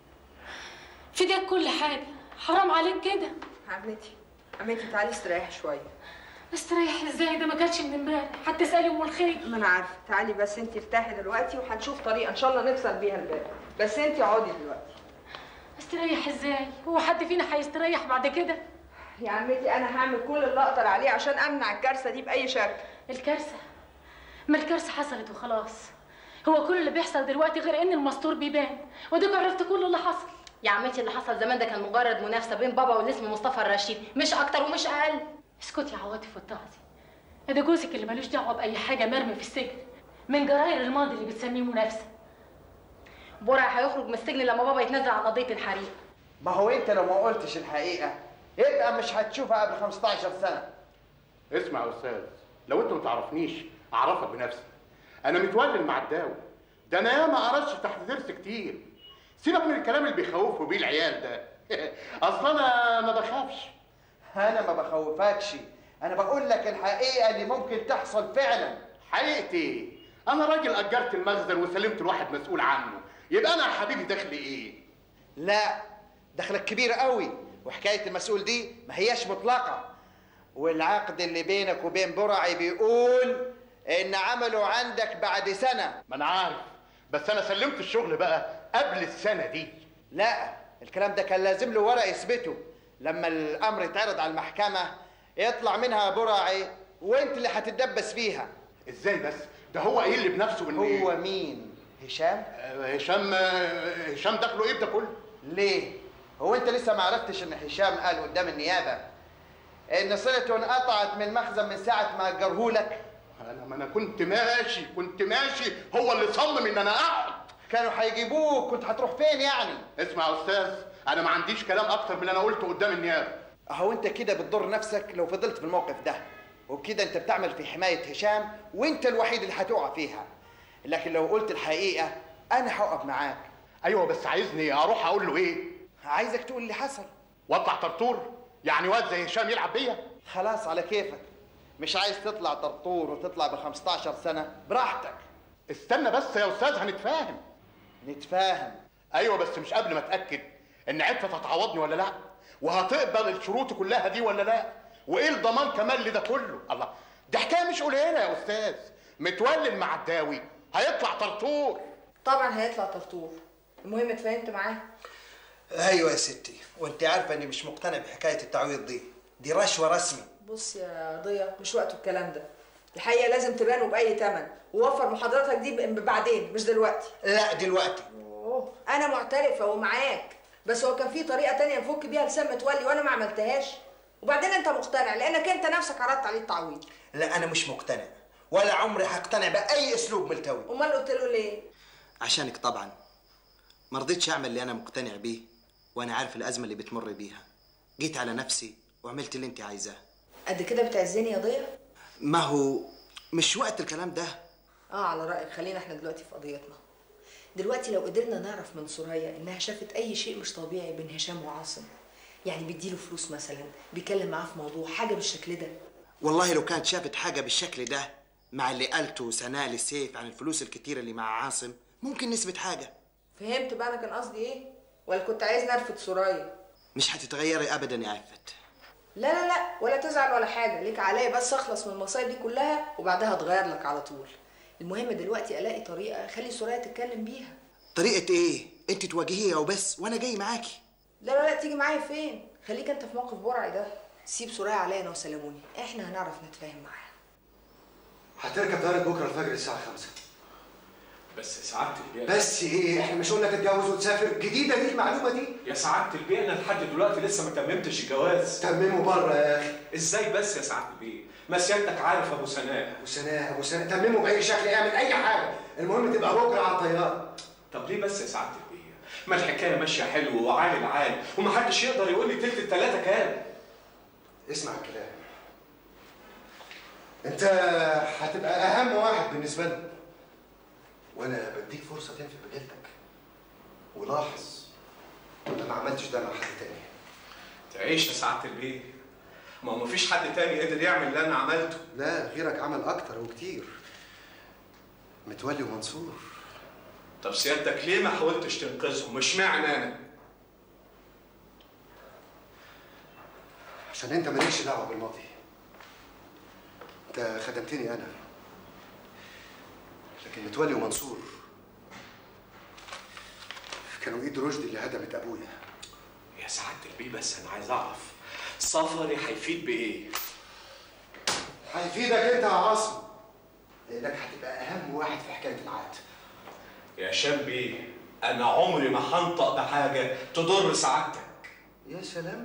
S3: في ده كل حاجه حرام عليك كده
S7: عمتي عمتي تعالي استريحي شويه
S3: استريح ازاي ده ما كانش من امبارح حتى اسالي ام الخير
S7: ما انا عارفه تعالي بس انت ارتاحي دلوقتي وهنشوف طريقه ان شاء الله نكسر بيها الباب بس انت اقعدي دلوقتي
S3: استريح ازاي هو حد فينا هيستريح بعد كده
S7: يا عمتي انا هعمل كل اللي اقدر عليه عشان امنع الكارثه دي باي شكل
S3: الكارثه ما الكارثه حصلت وخلاص هو كل اللي بيحصل دلوقتي غير ان المستور بيبان وديك عرفت كل اللي حصل
S15: يا عمتي اللي حصل زمان ده كان مجرد منافسه بين بابا واللي اسمه مصطفى الرشيد مش اكتر ومش اقل
S3: اسكتي يا عواطف واتعظي ده جوزك اللي ملوش دعوه باي حاجه مرمي في السجن من جراير الماضي اللي بتسميه منافسه
S15: برع هيخرج من السجن لما بابا يتنازل عن قضيه الحريق
S16: ما هو انت لو ما قلتش الحقيقه يبقى مش هتشوفها قبل 15 سنه
S5: اسمع يا استاذ لو انت ما تعرفنيش اعرفك بنفسي انا متولي المعداوي ده انا ياما قرش تحت ضرس كتير سيبك من الكلام اللي بيخوفوا بيه العيال ده اصل انا ما بخافش
S16: انا ما بخوفكش انا بقول لك الحقيقه اللي ممكن تحصل فعلا
S5: حقيقتي انا راجل اجرت المخزن وسلمت لواحد مسؤول عنه يبقى انا يا حبيبي دخلي ايه
S16: لا دخلك كبير قوي وحكايه المسؤول دي ما هياش مطلقه والعقد اللي بينك وبين برعي بيقول ان عمله عندك بعد سنه
S5: ما انا عارف بس انا سلمت الشغل بقى قبل السنه دي
S16: لا الكلام ده كان لازم له ورق يثبته لما الامر يتعرض على المحكمه يطلع منها برعي وانت اللي هتتدبس فيها
S5: ازاي بس ده هو قايل لي بنفسه ان
S16: هو مين هشام
S5: آه، هشام آه، هشام دخله ايه ده كله
S16: ليه هو انت لسه ما عرفتش ان هشام قال قدام النيابه ان صلته انقطعت من المخزن من ساعه ما اجرهولك
S5: انا ما انا كنت ماشي كنت ماشي هو اللي صمم ان انا اقعد
S16: كانوا هيجيبوك كنت هتروح فين يعني
S5: اسمع يا استاذ انا ما عنديش كلام اكتر من اللي انا قلته قدام النيابه
S16: اهو انت كده بتضر نفسك لو فضلت في الموقف ده وبكده انت بتعمل في حمايه هشام وانت الوحيد اللي هتقع فيها لكن لو قلت الحقيقه انا هقف معاك
S5: ايوه بس عايزني اروح اقول له ايه
S16: عايزك تقول اللي حصل
S5: واطلع طرطور يعني واد زي هشام يلعب بيا
S16: خلاص على كيفك مش عايز تطلع طرطور وتطلع ب 15 سنه براحتك
S5: استنى بس يا استاذ هنتفاهم
S16: نتفاهم
S5: ايوه بس مش قبل ما اتاكد ان عفت هتعوضني ولا لا وهتقبل الشروط كلها دي ولا لا وايه الضمان كمان لده كله الله دي حكايه مش قليله يا استاذ متولي المعداوي هيطلع طرطور
S7: طبعا هيطلع طرطور المهم اتفاهمت معاه
S16: ايوه يا ستي وانت عارفه اني مش مقتنع بحكايه التعويض دي دي رشوه رسمي
S7: بص يا ضيا مش وقته الكلام ده الحقيقه لازم تبانوا باي ثمن ووفر محاضراتك دي ب- بعدين مش دلوقتي
S16: لا دلوقتي
S7: اوه انا معترفه ومعاك بس هو كان في طريقه تانية نفك بيها لسان متولي وانا ما عملتهاش وبعدين انت مقتنع لانك انت نفسك عرضت عليه التعويض
S16: لا انا مش مقتنع ولا عمري هقتنع باي اسلوب ملتوي
S7: امال قلت له ليه
S16: عشانك طبعا ما رضيتش اعمل اللي انا مقتنع بيه وانا عارف الازمه اللي بتمر بيها جيت على نفسي وعملت اللي انت عايزاه
S7: قد كده بتعزني يا ضيا
S16: ما هو مش وقت الكلام ده
S7: اه على رايك خلينا احنا دلوقتي في قضيتنا دلوقتي لو قدرنا نعرف من سوريا انها شافت اي شيء مش طبيعي بين هشام وعاصم يعني بيديله فلوس مثلا بيتكلم معاه في موضوع حاجه بالشكل ده
S16: والله لو كانت شافت حاجه بالشكل ده مع اللي قالته سناء لسيف عن الفلوس الكتيره اللي مع عاصم ممكن نثبت حاجه
S7: فهمت بقى انا كان قصدي ايه ولا كنت عايز نرفض سوريا
S16: مش هتتغيري ابدا يا عفت
S7: لا لا لا ولا تزعل ولا حاجه ليك عليا بس اخلص من المصايب دي كلها وبعدها اتغير لك على طول المهم دلوقتي الاقي طريقه اخلي سوريا تتكلم بيها
S16: طريقه ايه انت تواجهيها وبس وانا جاي معاكي
S7: لا لا لا تيجي معايا فين خليك انت في موقف برعي ده سيب سوريا عليا انا وسلموني احنا هنعرف نتفاهم معاها
S8: هتركب طيارة بكرة الفجر الساعة 5
S17: بس سعادة البيئة
S8: بس ايه احنا مش قلنا تتجوز وتسافر جديدة دي المعلومة دي
S17: يا سعادة البيئة أنا لحد دلوقتي لسه ما تممتش الجواز
S8: تممه بره يا أخي
S17: إزاي بس يا سعادة البيئة؟ ما سيادتك عارف أبو سناء
S8: أبو سناء أبو سناء تممه بأي شكل اعمل أي حاجة المهم تبقى بكرة على الطيارة
S17: طب ليه بس يا سعادة البيئة؟ ما الحكاية ماشية حلو وعالي العال ومحدش يقدر يقول لي تلت التلاتة كام؟
S8: اسمع الكلام انت هتبقى اهم واحد بالنسبه لنا وانا بديك فرصه تنفي بجلدك ولاحظ انا ما عملتش ده مع حد تاني
S17: تعيش يا سعادة البيئة ما هو مفيش حد تاني قدر يعمل اللي أنا عملته
S8: لا غيرك عمل اكتر وكتير متولي ومنصور
S17: طب سيادتك ليه ما حاولتش تنقذهم؟ مش معنى أنا
S8: عشان انت مالكش دعوه بالماضي انت خدمتني انا لكن متولي ومنصور كانوا ايد رشدي اللي هدمت ابويا
S17: يا سعادة البيه بس أنا عايز أعرف سفري هيفيد بإيه؟
S8: هيفيدك انت يا عاصم لانك هتبقى اهم واحد في حكايه العقد
S17: يا هشام بيه أنا عمري ما هنطق بحاجة تضر سعادتك
S8: يا سلام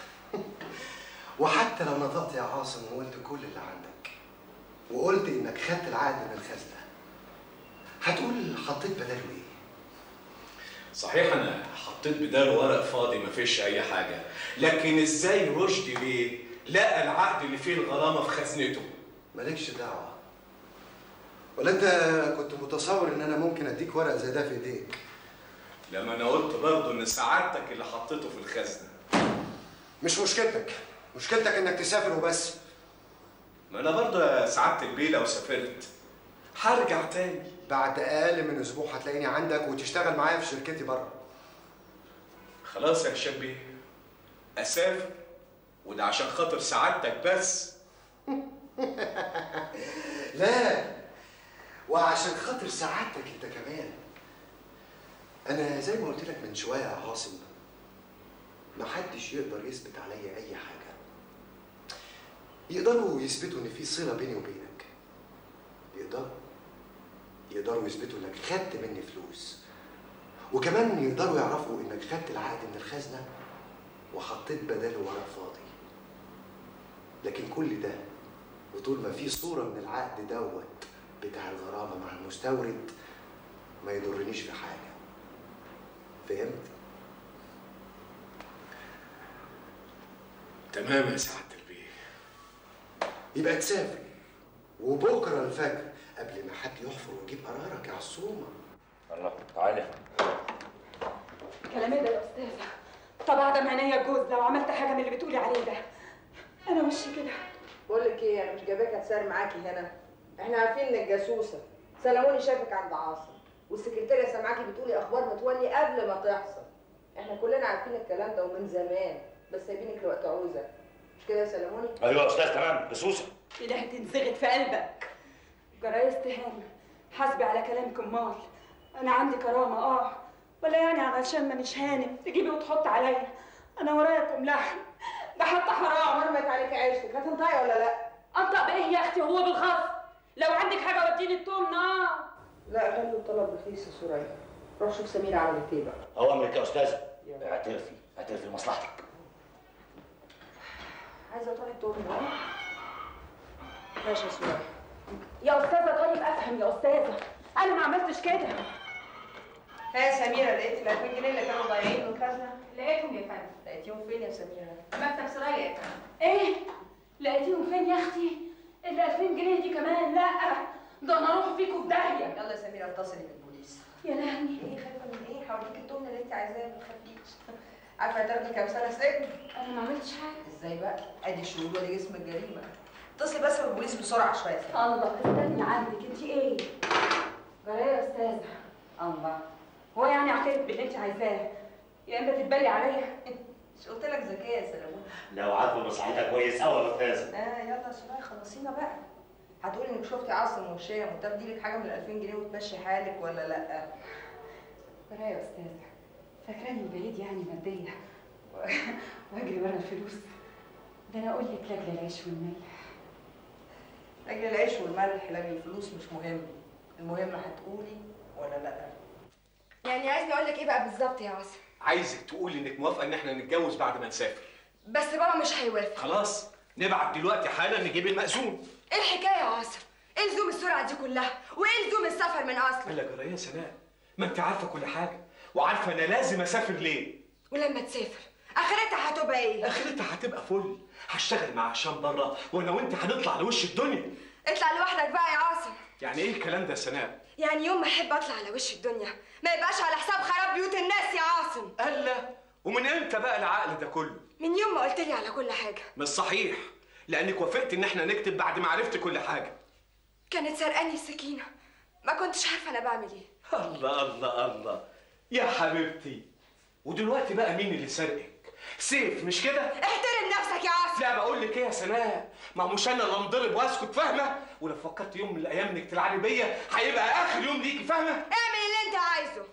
S8: وحتى لو نطقت يا عاصم وقلت كل اللي عندك وقلت انك خدت العقد من الخزنه هتقول حطيت بداله ايه؟
S17: صحيح انا حطيت بدال ورق فاضي ما فيش اي حاجه لكن ازاي رشدي بيه لقى العقد اللي فيه الغرامه في خزنته
S8: مالكش دعوه ولا انت كنت متصور ان انا ممكن اديك ورق زي ده في ايديك
S17: لما انا قلت برضه ان سعادتك اللي حطيته في الخزنه
S8: مش مشكلتك مشكلتك انك تسافر وبس
S17: ما انا برضه يا سعاده البيه لو سافرت هرجع تاني
S8: بعد اقل من اسبوع هتلاقيني عندك وتشتغل معايا في شركتي بره
S17: خلاص يا هشام بيه اسافر وده عشان خاطر سعادتك بس
S8: لا وعشان خاطر سعادتك انت كمان انا زي ما قلت لك من شويه يا عاصم محدش يقدر يثبت عليا اي حاجه يقدروا يثبتوا ان في صله بيني وبينك يقدروا يقدروا يثبتوا انك خدت مني فلوس وكمان يقدروا يعرفوا انك خدت العقد من الخزنه وحطيت بداله ورق فاضي لكن كل ده وطول ما في صوره من العقد دوت بتاع الغرامه مع المستورد ما يضرنيش في حاجه فهمت
S17: تمام يا سعاده البيه
S8: يبقى تسافر وبكره الفجر قبل ما حد يحفر ويجيب قرارك يا عصومه
S18: الله تعالى
S4: كلام ايه ده يا استاذه طب عدم عينيا الجوز لو عملت حاجه من اللي بتقولي عليه ده انا وشي كده
S7: بقول لك ايه انا مش جايباك اتسار معاكي هنا احنا عارفين انك جاسوسه سلموني شافك عند عاصم والسكرتيره سامعاكي بتقولي اخبار متولي قبل ما تحصل احنا كلنا عارفين الكلام ده ومن زمان بس سايبينك لوقت عوزه مش كده يا سلموني
S18: ايوه يا استاذ تمام جاسوسه
S4: اله تنزغت في قلبك جرايه استهانه حاسبي على كلامك امال انا عندي كرامه اه ولا يعني علشان مانيش هانم تجيبي وتحط عليا انا ورايا كم لحم ده حتى حرام
S7: حرمت عليك عيشتك هتنطقي ولا لا
S4: انطق بايه يا اختي وهو بالخاص لو عندك حاجه وديني التوم نار
S7: لا خلوا الطلب رخيص يا سوريا روح شوف سميرة عملت ايه بقى
S18: هو امرك يا استاذه اعترفي اعترفي لمصلحتك
S4: عايزه اطلع التهمه ماشي يا سوريا يا استاذه طيب افهم يا استاذه انا ما عملتش كده
S7: ها يا سميره لقيت ال 2000 جنيه اللي كانوا ضايعين من الخزنه
S4: لقيتهم يا فندم
S7: لقيتيهم فين يا سميره
S4: مكتب سرايا يا فندم ايه لقيتيهم فين يا اختي ال 2000 جنيه دي كمان لا ده انا اروح فيكم في داهيه
S7: يلا يا سميره اتصلي بالبوليس
S4: يا لهوي
S7: ايه خايفه من ايه هوريك التهمه اللي انت عايزاها ما تخافيش عارفه هتاخدي كام سنه سجن
S4: انا ما عملتش حاجه
S7: ازاي بقى ادي الشهود ودي جسم الجريمه اتصلي بس بالبوليس بسرعه شويه
S4: الله استني عندك انت ايه جرايه يا استاذه الله هو يعني اعترف باللي انت عايزاه يا اما تتبلي عليا
S7: مش قلت لك ذكيه يا سلامون
S18: لو عارفه مصلحتها كويس قوي يا استاذ
S7: اه يلا يا سرايا خلصينا بقى هتقولي انك شفتي عاصم وهشام وتاخدي لك حاجه من ال 2000 جنيه وتمشي حالك ولا لا
S4: جرايه يا استاذه فاكراني بعيد يعني ماديه واجري ورا الفلوس ده انا اقول لك لاجل العيش والملح
S7: لاجل العيش والملح لاجل الفلوس مش مهم المهم هتقولي ولا لا
S4: يعني عايزني اقول لك ايه بقى بالظبط يا عاصم
S17: عايزك تقولي انك موافقه ان احنا نتجوز بعد ما نسافر
S4: بس بابا مش هيوافق
S17: خلاص نبعت دلوقتي حالا نجيب المأذون
S4: ايه الحكايه يا عاصم ايه لزوم السرعه دي كلها وايه لزوم السفر من اصله
S17: قال لك يا سناء ما انت عارفه كل حاجه وعارفه انا لازم اسافر ليه
S4: ولما تسافر اخرتها هتبقى ايه
S17: اخرتها هتبقى فل هشتغل مع هشام بره وانا وانت هنطلع لوش الدنيا
S4: اطلع لوحدك بقى يا عاصم
S17: يعني ايه الكلام ده يا سناء
S4: يعني يوم ما احب اطلع على وش الدنيا ما يبقاش على حساب خراب بيوت الناس يا عاصم
S17: الا ومن امتى بقى العقل ده كله
S4: من يوم ما قلت لي على كل حاجه
S17: مش صحيح لانك وافقت ان احنا نكتب بعد ما عرفت كل حاجه
S4: كانت سرقاني السكينه ما كنتش عارفه انا بعمل ايه
S17: الله الله الله يا حبيبتي ودلوقتي بقى مين اللي سرقك سيف مش كده
S4: احترم نفسك يا عاصم
S17: لا بقول لك ايه يا سناء ما مش انا اللي انضرب واسكت فاهمه ولو فكرت يوم من الايام انك تلعبي بيا هيبقى اخر يوم ليكي فاهمه
S4: اعمل اللي انت عايزه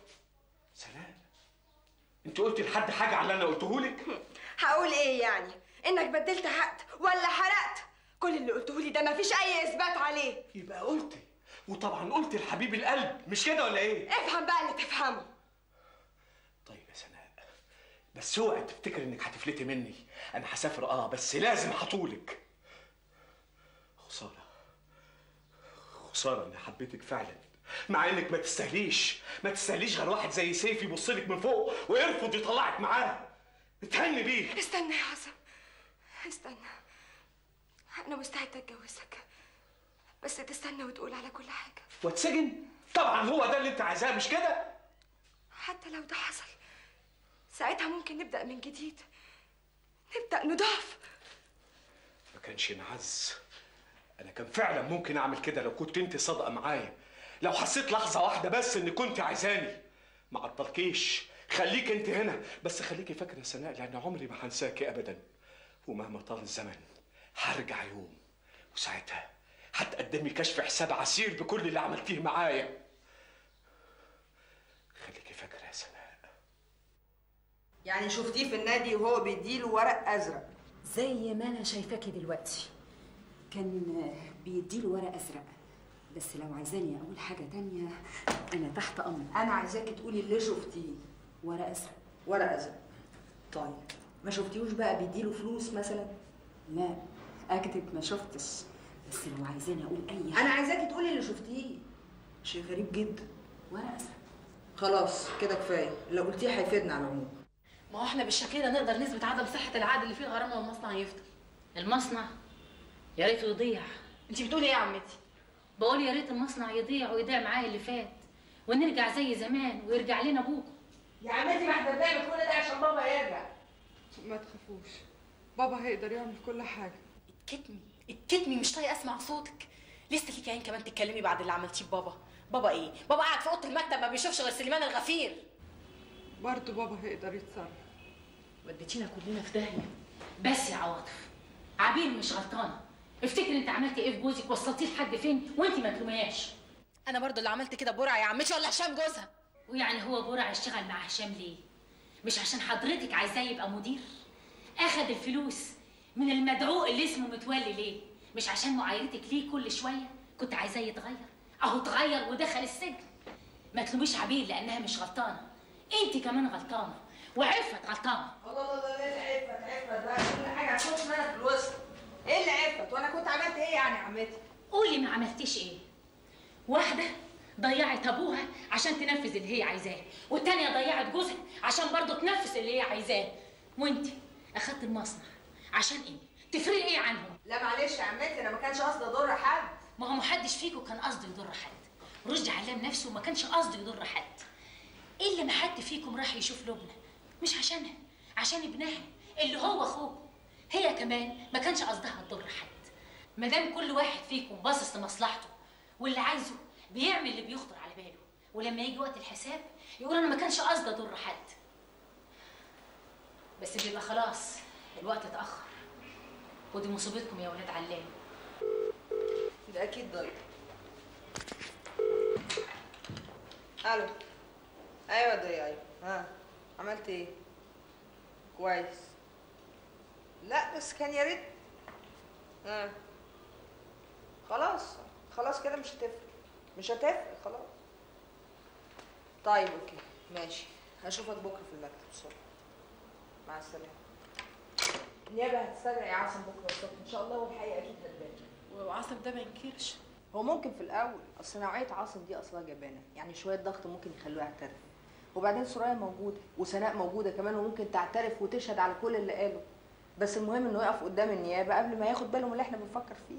S17: انت قلتي لحد حاجه على اللي انا قلته لك
S4: هقول ايه يعني انك بدلت عقد ولا حرقت كل اللي قلته لي ده مفيش اي اثبات عليه
S17: يبقى قلتي وطبعا قلت لحبيب القلب مش كده ولا ايه
S4: افهم بقى اللي تفهمه
S17: طيب يا سناء بس اوعي تفتكر انك هتفلتي مني انا هسافر اه بس لازم هطولك خساره خساره اني حبيتك فعلا مع انك ما تستاهليش ما تستاهليش غير واحد زي سيف يبص لك من فوق ويرفض يطلعك معاه اتهني بيه
S4: استنى يا عاصم استنى انا مستعده اتجوزك بس تستنى وتقول على كل حاجه
S17: واتسجن طبعا هو ده اللي انت عايزاه مش كده
S4: حتى لو ده حصل ساعتها ممكن نبدا من جديد نبدا نضاف
S17: ما كانش ينعز انا كان فعلا ممكن اعمل كده لو كنت انت صادقه معايا لو حسيت لحظه واحده بس ان كنت عايزاني ما عطلكيش خليك انت هنا بس خليكي فاكره يا سناء لان عمري ما هنساكي ابدا ومهما طال الزمن هرجع يوم وساعتها هتقدمي كشف حساب عسير بكل اللي عملتيه معايا خليكي فاكره يا سناء
S7: يعني شفتيه في النادي وهو بيديله ورق ازرق
S10: زي ما انا شايفاكي دلوقتي كان بيديله ورق ازرق بس لو عايزاني اقول حاجه تانية انا تحت امرك
S7: انا عايزاكي تقولي اللي شفتيه
S10: ورق ازرق
S7: ورق ازرق طيب ما شفتيهوش بقى بيديله فلوس مثلا
S10: لا اكذب ما شفتش بس لو عايزاني اقول اي حاجه
S7: انا عايزاكي تقولي اللي شفتيه شيء غريب جدا
S10: ورق ازرق
S7: خلاص كده كفايه اللي قلتيه هيفيدنا على العموم
S3: ما هو احنا بالشكل ده نقدر نثبت عدم صحه العقد اللي فيه الغرامه والمصنع يفضل
S1: المصنع يا ريته يضيع
S3: انت بتقولي ايه يا عمتي
S1: بقول يا ريت المصنع يضيع ويضيع معايا اللي فات ونرجع زي زمان ويرجع لنا ابوكم
S7: يا عمتي ما احنا بنعمل كل ده عشان بابا يرجع
S4: ما تخافوش بابا هيقدر يعمل كل حاجه
S3: اتكتمي اتكتمي مش طايقه اسمع صوتك لسه ليكي عين كمان تتكلمي بعد اللي عملتيه ببابا بابا ايه بابا قاعد في اوضه المكتب ما بيشوفش غير سليمان الغفير
S4: برضه بابا هيقدر يتصرف
S1: وديتينا كلنا في داهيه بس يا عواطف عبير مش غلطانه افتكر انت عملتي ايه في جوزك وصلتيه لحد فين وانت ما تلومياش
S3: انا برضو اللي عملت كده برع يا عمتي ولا هشام جوزها
S1: ويعني هو برع اشتغل مع هشام ليه مش عشان حضرتك عايزاه يبقى مدير اخد الفلوس من المدعوق اللي اسمه متولي ليه مش عشان معايرتك ليه كل شويه كنت عايزاه يتغير اهو اتغير ودخل السجن ما تلوميش عبير لانها مش غلطانه انت كمان غلطانه وعفت غلطانه
S7: الله الله الله ايه اللي عفت عفت بقى كل حاجه هتخش منها في الوسط ايه اللي عفت وانا كنت عملت ايه يعني يا عمتي
S1: قولي ما عملتيش ايه واحده ضيعت ابوها عشان تنفذ اللي هي عايزاه والتانيه ضيعت جوزها عشان برضه تنفذ اللي هي عايزاه وانت اخدت المصنع عشان ايه تفرقي ايه عنهم
S7: لا معلش يا عمتي انا ما كانش قصدي اضر حد
S1: ما هو محدش فيكم كان قصده يضر حد رشدي علام نفسه ما كانش قصده يضر حد الا ما حد فيكم راح يشوف لبنى مش عشانها عشان ابنها اللي هو اخوه هي كمان ما كانش قصدها تضر حد ما دام كل واحد فيكم باصص لمصلحته واللي عايزه بيعمل اللي بيخطر على باله ولما يجي وقت الحساب يقول انا ما كانش قصدي اضر حد بس بيبقى خلاص الوقت اتاخر ودي مصيبتكم يا ولاد علام
S7: ده اكيد ضايق الو ايوه ضايق ايوه ها عملت ايه كويس لا بس كان يا ريت ها خلاص خلاص كده مش هتفرق مش هتفرق خلاص طيب اوكي ماشي هشوفك بكره في المكتب الصبح مع السلامه النيابه هتستدعي عاصم بكره الصبح ان شاء الله والحقيقه اكيد هتبان
S3: وعاصم ده ما ينكرش
S7: هو ممكن في الاول اصل نوعيه عاصم دي اصلها جبانه يعني شويه ضغط ممكن يخلوه يعترف وبعدين سرايا موجوده وسناء موجوده كمان وممكن تعترف وتشهد على كل اللي قاله بس المهم انه يقف قدام النيابه قبل ما ياخد باله من اللي احنا بنفكر فيه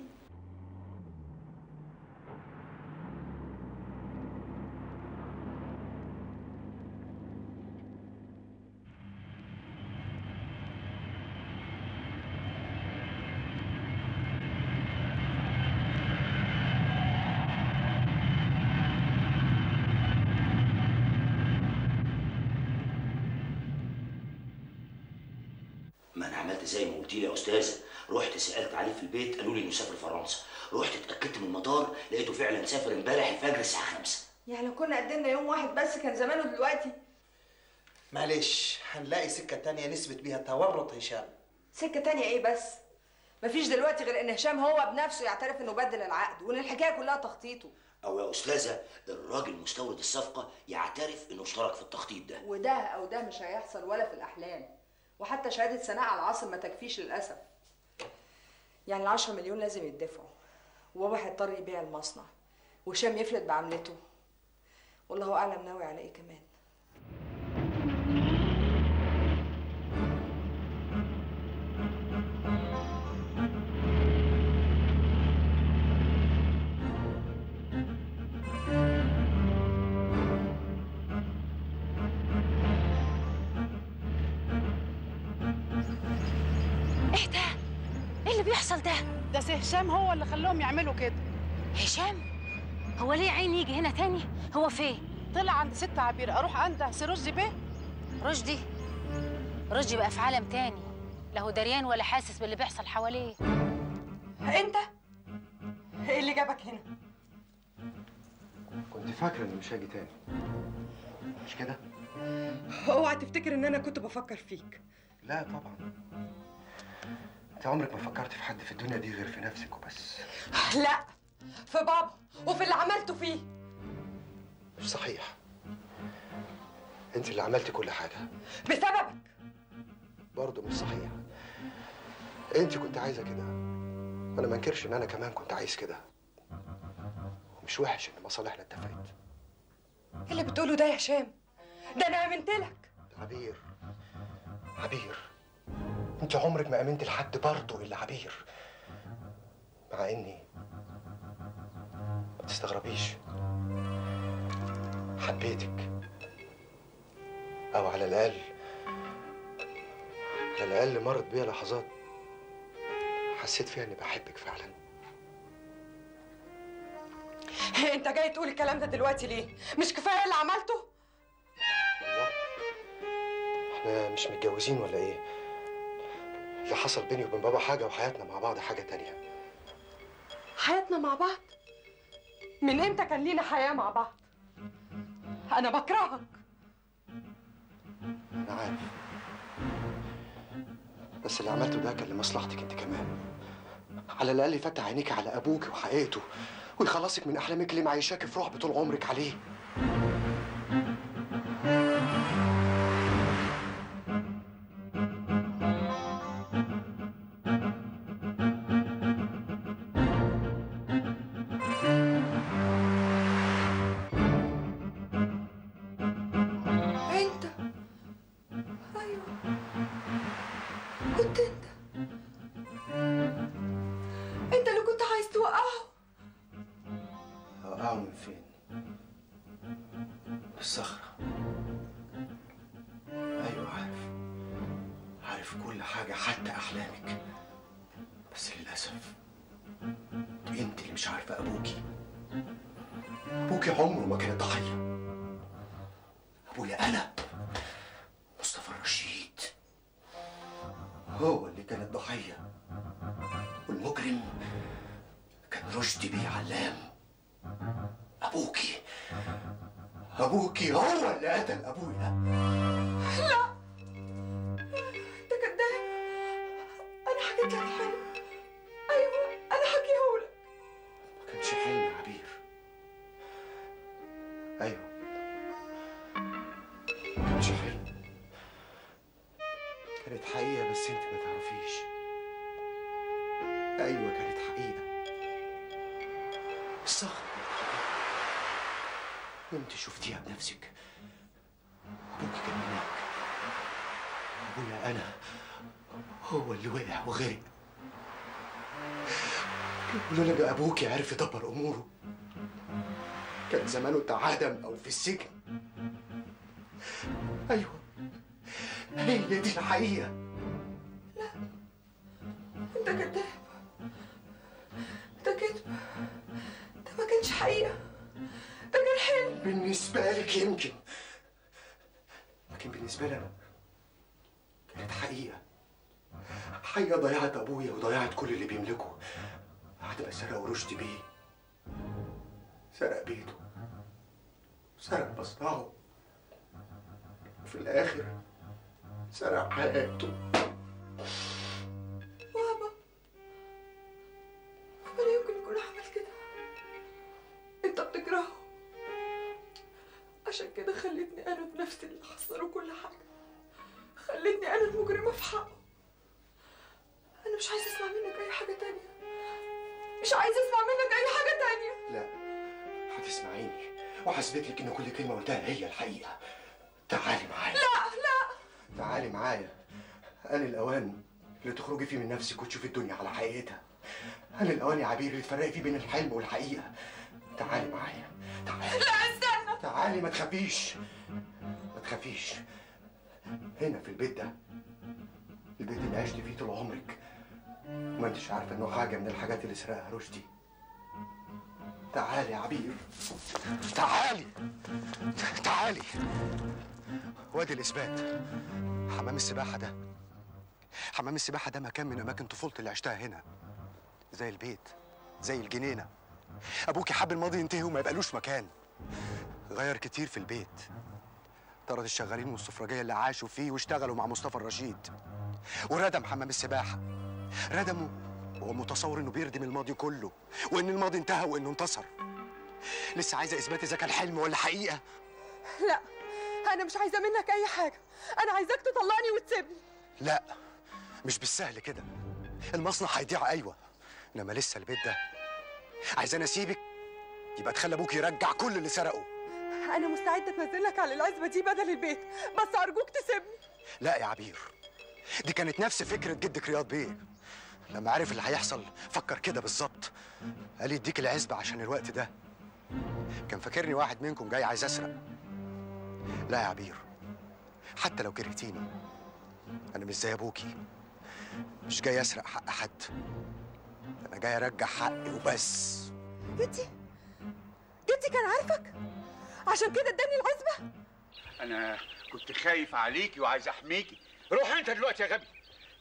S19: ما انا عملت زي ما قلت لي يا استاذه رحت سالت عليه في البيت قالوا لي انه سافر فرنسا رحت اتاكدت من المطار لقيته فعلا سافر امبارح الفجر الساعه 5
S7: يعني لو كنا قدمنا يوم واحد بس كان زمانه دلوقتي
S16: معلش هنلاقي سكة تانية نثبت بيها تورط هشام
S7: سكه تانية ايه بس مفيش دلوقتي غير ان هشام هو بنفسه يعترف انه بدل العقد وان الحكايه كلها تخطيطه
S19: او يا استاذه الراجل مستورد الصفقه يعترف انه اشترك في التخطيط ده
S7: وده او ده مش هيحصل ولا في الاحلام وحتى شهاده سناء على العاصم ما تكفيش للاسف يعني العشرة مليون لازم يدفعوا وبابا هيضطر يبيع المصنع وهشام يفلت بعملته والله اعلم ناوي على ايه كمان
S1: ايه ده؟ ايه اللي بيحصل ده؟
S20: ده سي هشام هو اللي خلاهم يعملوا كده
S1: هشام؟ هو ليه عين يجي هنا تاني؟ هو فين؟
S20: طلع عند ست عبير اروح عند سي رشدي بيه
S1: رشدي رشدي بقى في عالم تاني لا هو دريان ولا حاسس باللي بيحصل حواليه
S4: انت ايه اللي جابك هنا
S8: كنت فاكرة إني مش هاجي تاني مش كده؟
S4: اوعى تفتكر ان انا كنت بفكر فيك
S8: لا طبعا انت عمرك ما فكرت في حد في الدنيا دي غير في نفسك وبس
S4: لا في بابا وفي اللي عملته فيه
S8: مش صحيح انت اللي عملتي كل حاجة
S4: بسببك
S8: برضه مش صحيح انت كنت عايزة كده وانا ما انكرش ان انا كمان كنت عايز كده ومش وحش ان مصالحنا اتفقت
S4: إيه اللي بتقوله ده يا هشام ده انا امنت لك
S8: عبير عبير انت عمرك ما امنت لحد برضه الا عبير مع اني ما تستغربيش حبيتك او على الاقل على الاقل مرت بيا لحظات حسيت فيها اني بحبك فعلا
S4: انت جاي تقول الكلام ده دلوقتي ليه مش كفايه اللي عملته
S8: الله احنا مش متجوزين ولا ايه اللي حصل بيني وبين بابا حاجه وحياتنا مع بعض حاجه تانية
S4: حياتنا مع بعض من امتى كان لينا حياه مع بعض انا بكرهك
S8: انا عارف بس اللي عملته ده كان لمصلحتك انت كمان على الاقل يفتح عينيك على ابوك وحقيقته ويخلصك من احلامك اللي معيشاك في رعب طول عمرك عليه طلعوا من فين من الصخرة أيوة عارف عارف كل حاجة حتى أحلامك بس للأسف انت اللي مش عارفة أبوكي أبوكي عمره ما كان ضحية أبويا أنا مصطفى الرشيد هو اللي كان الضحية والمجرم كان رشدي بيه علام أبوكي أبوكي هو اللي قتل أبويا
S4: لا انت كداب انا حكيت لك حلم ايوه انا حكيهولك
S8: ما كانش حلم يا عبير أيوه ما كانش حلم كانت حقيقة بس أنت ما تعرفيش أيوه كانت حقيقة الصخرة وأنت شفتيها بنفسك أبوك كان هناك أبويا أنا هو اللي وقع وغرق لولا ان ابوكي عرف يدبر اموره كان زمانه اتعدم او في السجن ايوه هي دي الحقيقه
S4: انت كداب ده كذب ده ما كانش حقيقه ده كان حلم
S8: بالنسبه لك يمكن لكن بالنسبه لي انا كانت حقيقه حقيقه ضيعت ابويا وضيعت كل اللي بيملكه بعد ما سرقوا رشدي بيه سرق بيته سرق مصنعه وفي الاخر سرق حياته
S4: بابا بابا لا يمكن يكون عمل كده انت بتكرهه عشان كده خلتني انا بنفسي اللي خسره كل حاجه خلتني انا المجرمه في حقه انا مش عايزه اسمع منك اي حاجه تانية مش عايزه اسمع منك اي حاجه تانية
S8: لا هتسمعيني وهثبت لك ان كل كلمه قلتها هي الحقيقه تعالي معايا
S4: لا لا
S8: تعالي معايا أنا الأوان اللي تخرجي فيه من نفسك وتشوفي الدنيا على حقيقتها أنا الأوان يا عبير اللي تفرقي فيه بين الحلم والحقيقة تعالي معايا تعالي
S4: لا استنى
S8: تعالي ما تخافيش ما تخافيش هنا في البيت ده البيت اللي عشت فيه طول عمرك وما انتش عارفه انه حاجه من الحاجات اللي سرقها رشدي تعالي يا عبير تعالي تعالي وادي الاثبات حمام السباحه ده حمام السباحه ده مكان من اماكن طفولتي اللي عشتها هنا زي البيت زي الجنينه ابوكي حب الماضي ينتهي وما يبقالوش مكان غير كتير في البيت طرد الشغالين والسفرجيه اللي عاشوا فيه واشتغلوا مع مصطفى الرشيد وردم حمام السباحه ردمه وهو متصور انه بيردم الماضي كله وان الماضي انتهى وانه انتصر لسه عايزه اثبات اذا كان حلم ولا حقيقه
S4: لا انا مش عايزه منك اي حاجه انا عايزاك تطلعني وتسيبني
S8: لا مش بالسهل كده المصنع هيضيع ايوه انما لسه البيت ده عايزاني اسيبك يبقى تخلي ابوك يرجع كل اللي سرقه
S4: انا مستعده تنزلك على العزبه دي بدل البيت بس ارجوك تسيبني
S8: لا يا عبير دي كانت نفس فكره جدك رياض بيه لما عرف اللي هيحصل فكر كده بالظبط قال يديك العزبه عشان الوقت ده كان فاكرني واحد منكم جاي عايز اسرق لا يا عبير حتى لو كرهتيني انا مش زي ابوكي مش جاي اسرق حق حد انا جاي ارجع حقي وبس
S4: جدي جدي كان عارفك عشان كده اداني العزبه
S6: انا كنت خايف عليكي وعايز احميكي روح انت دلوقتي يا غبي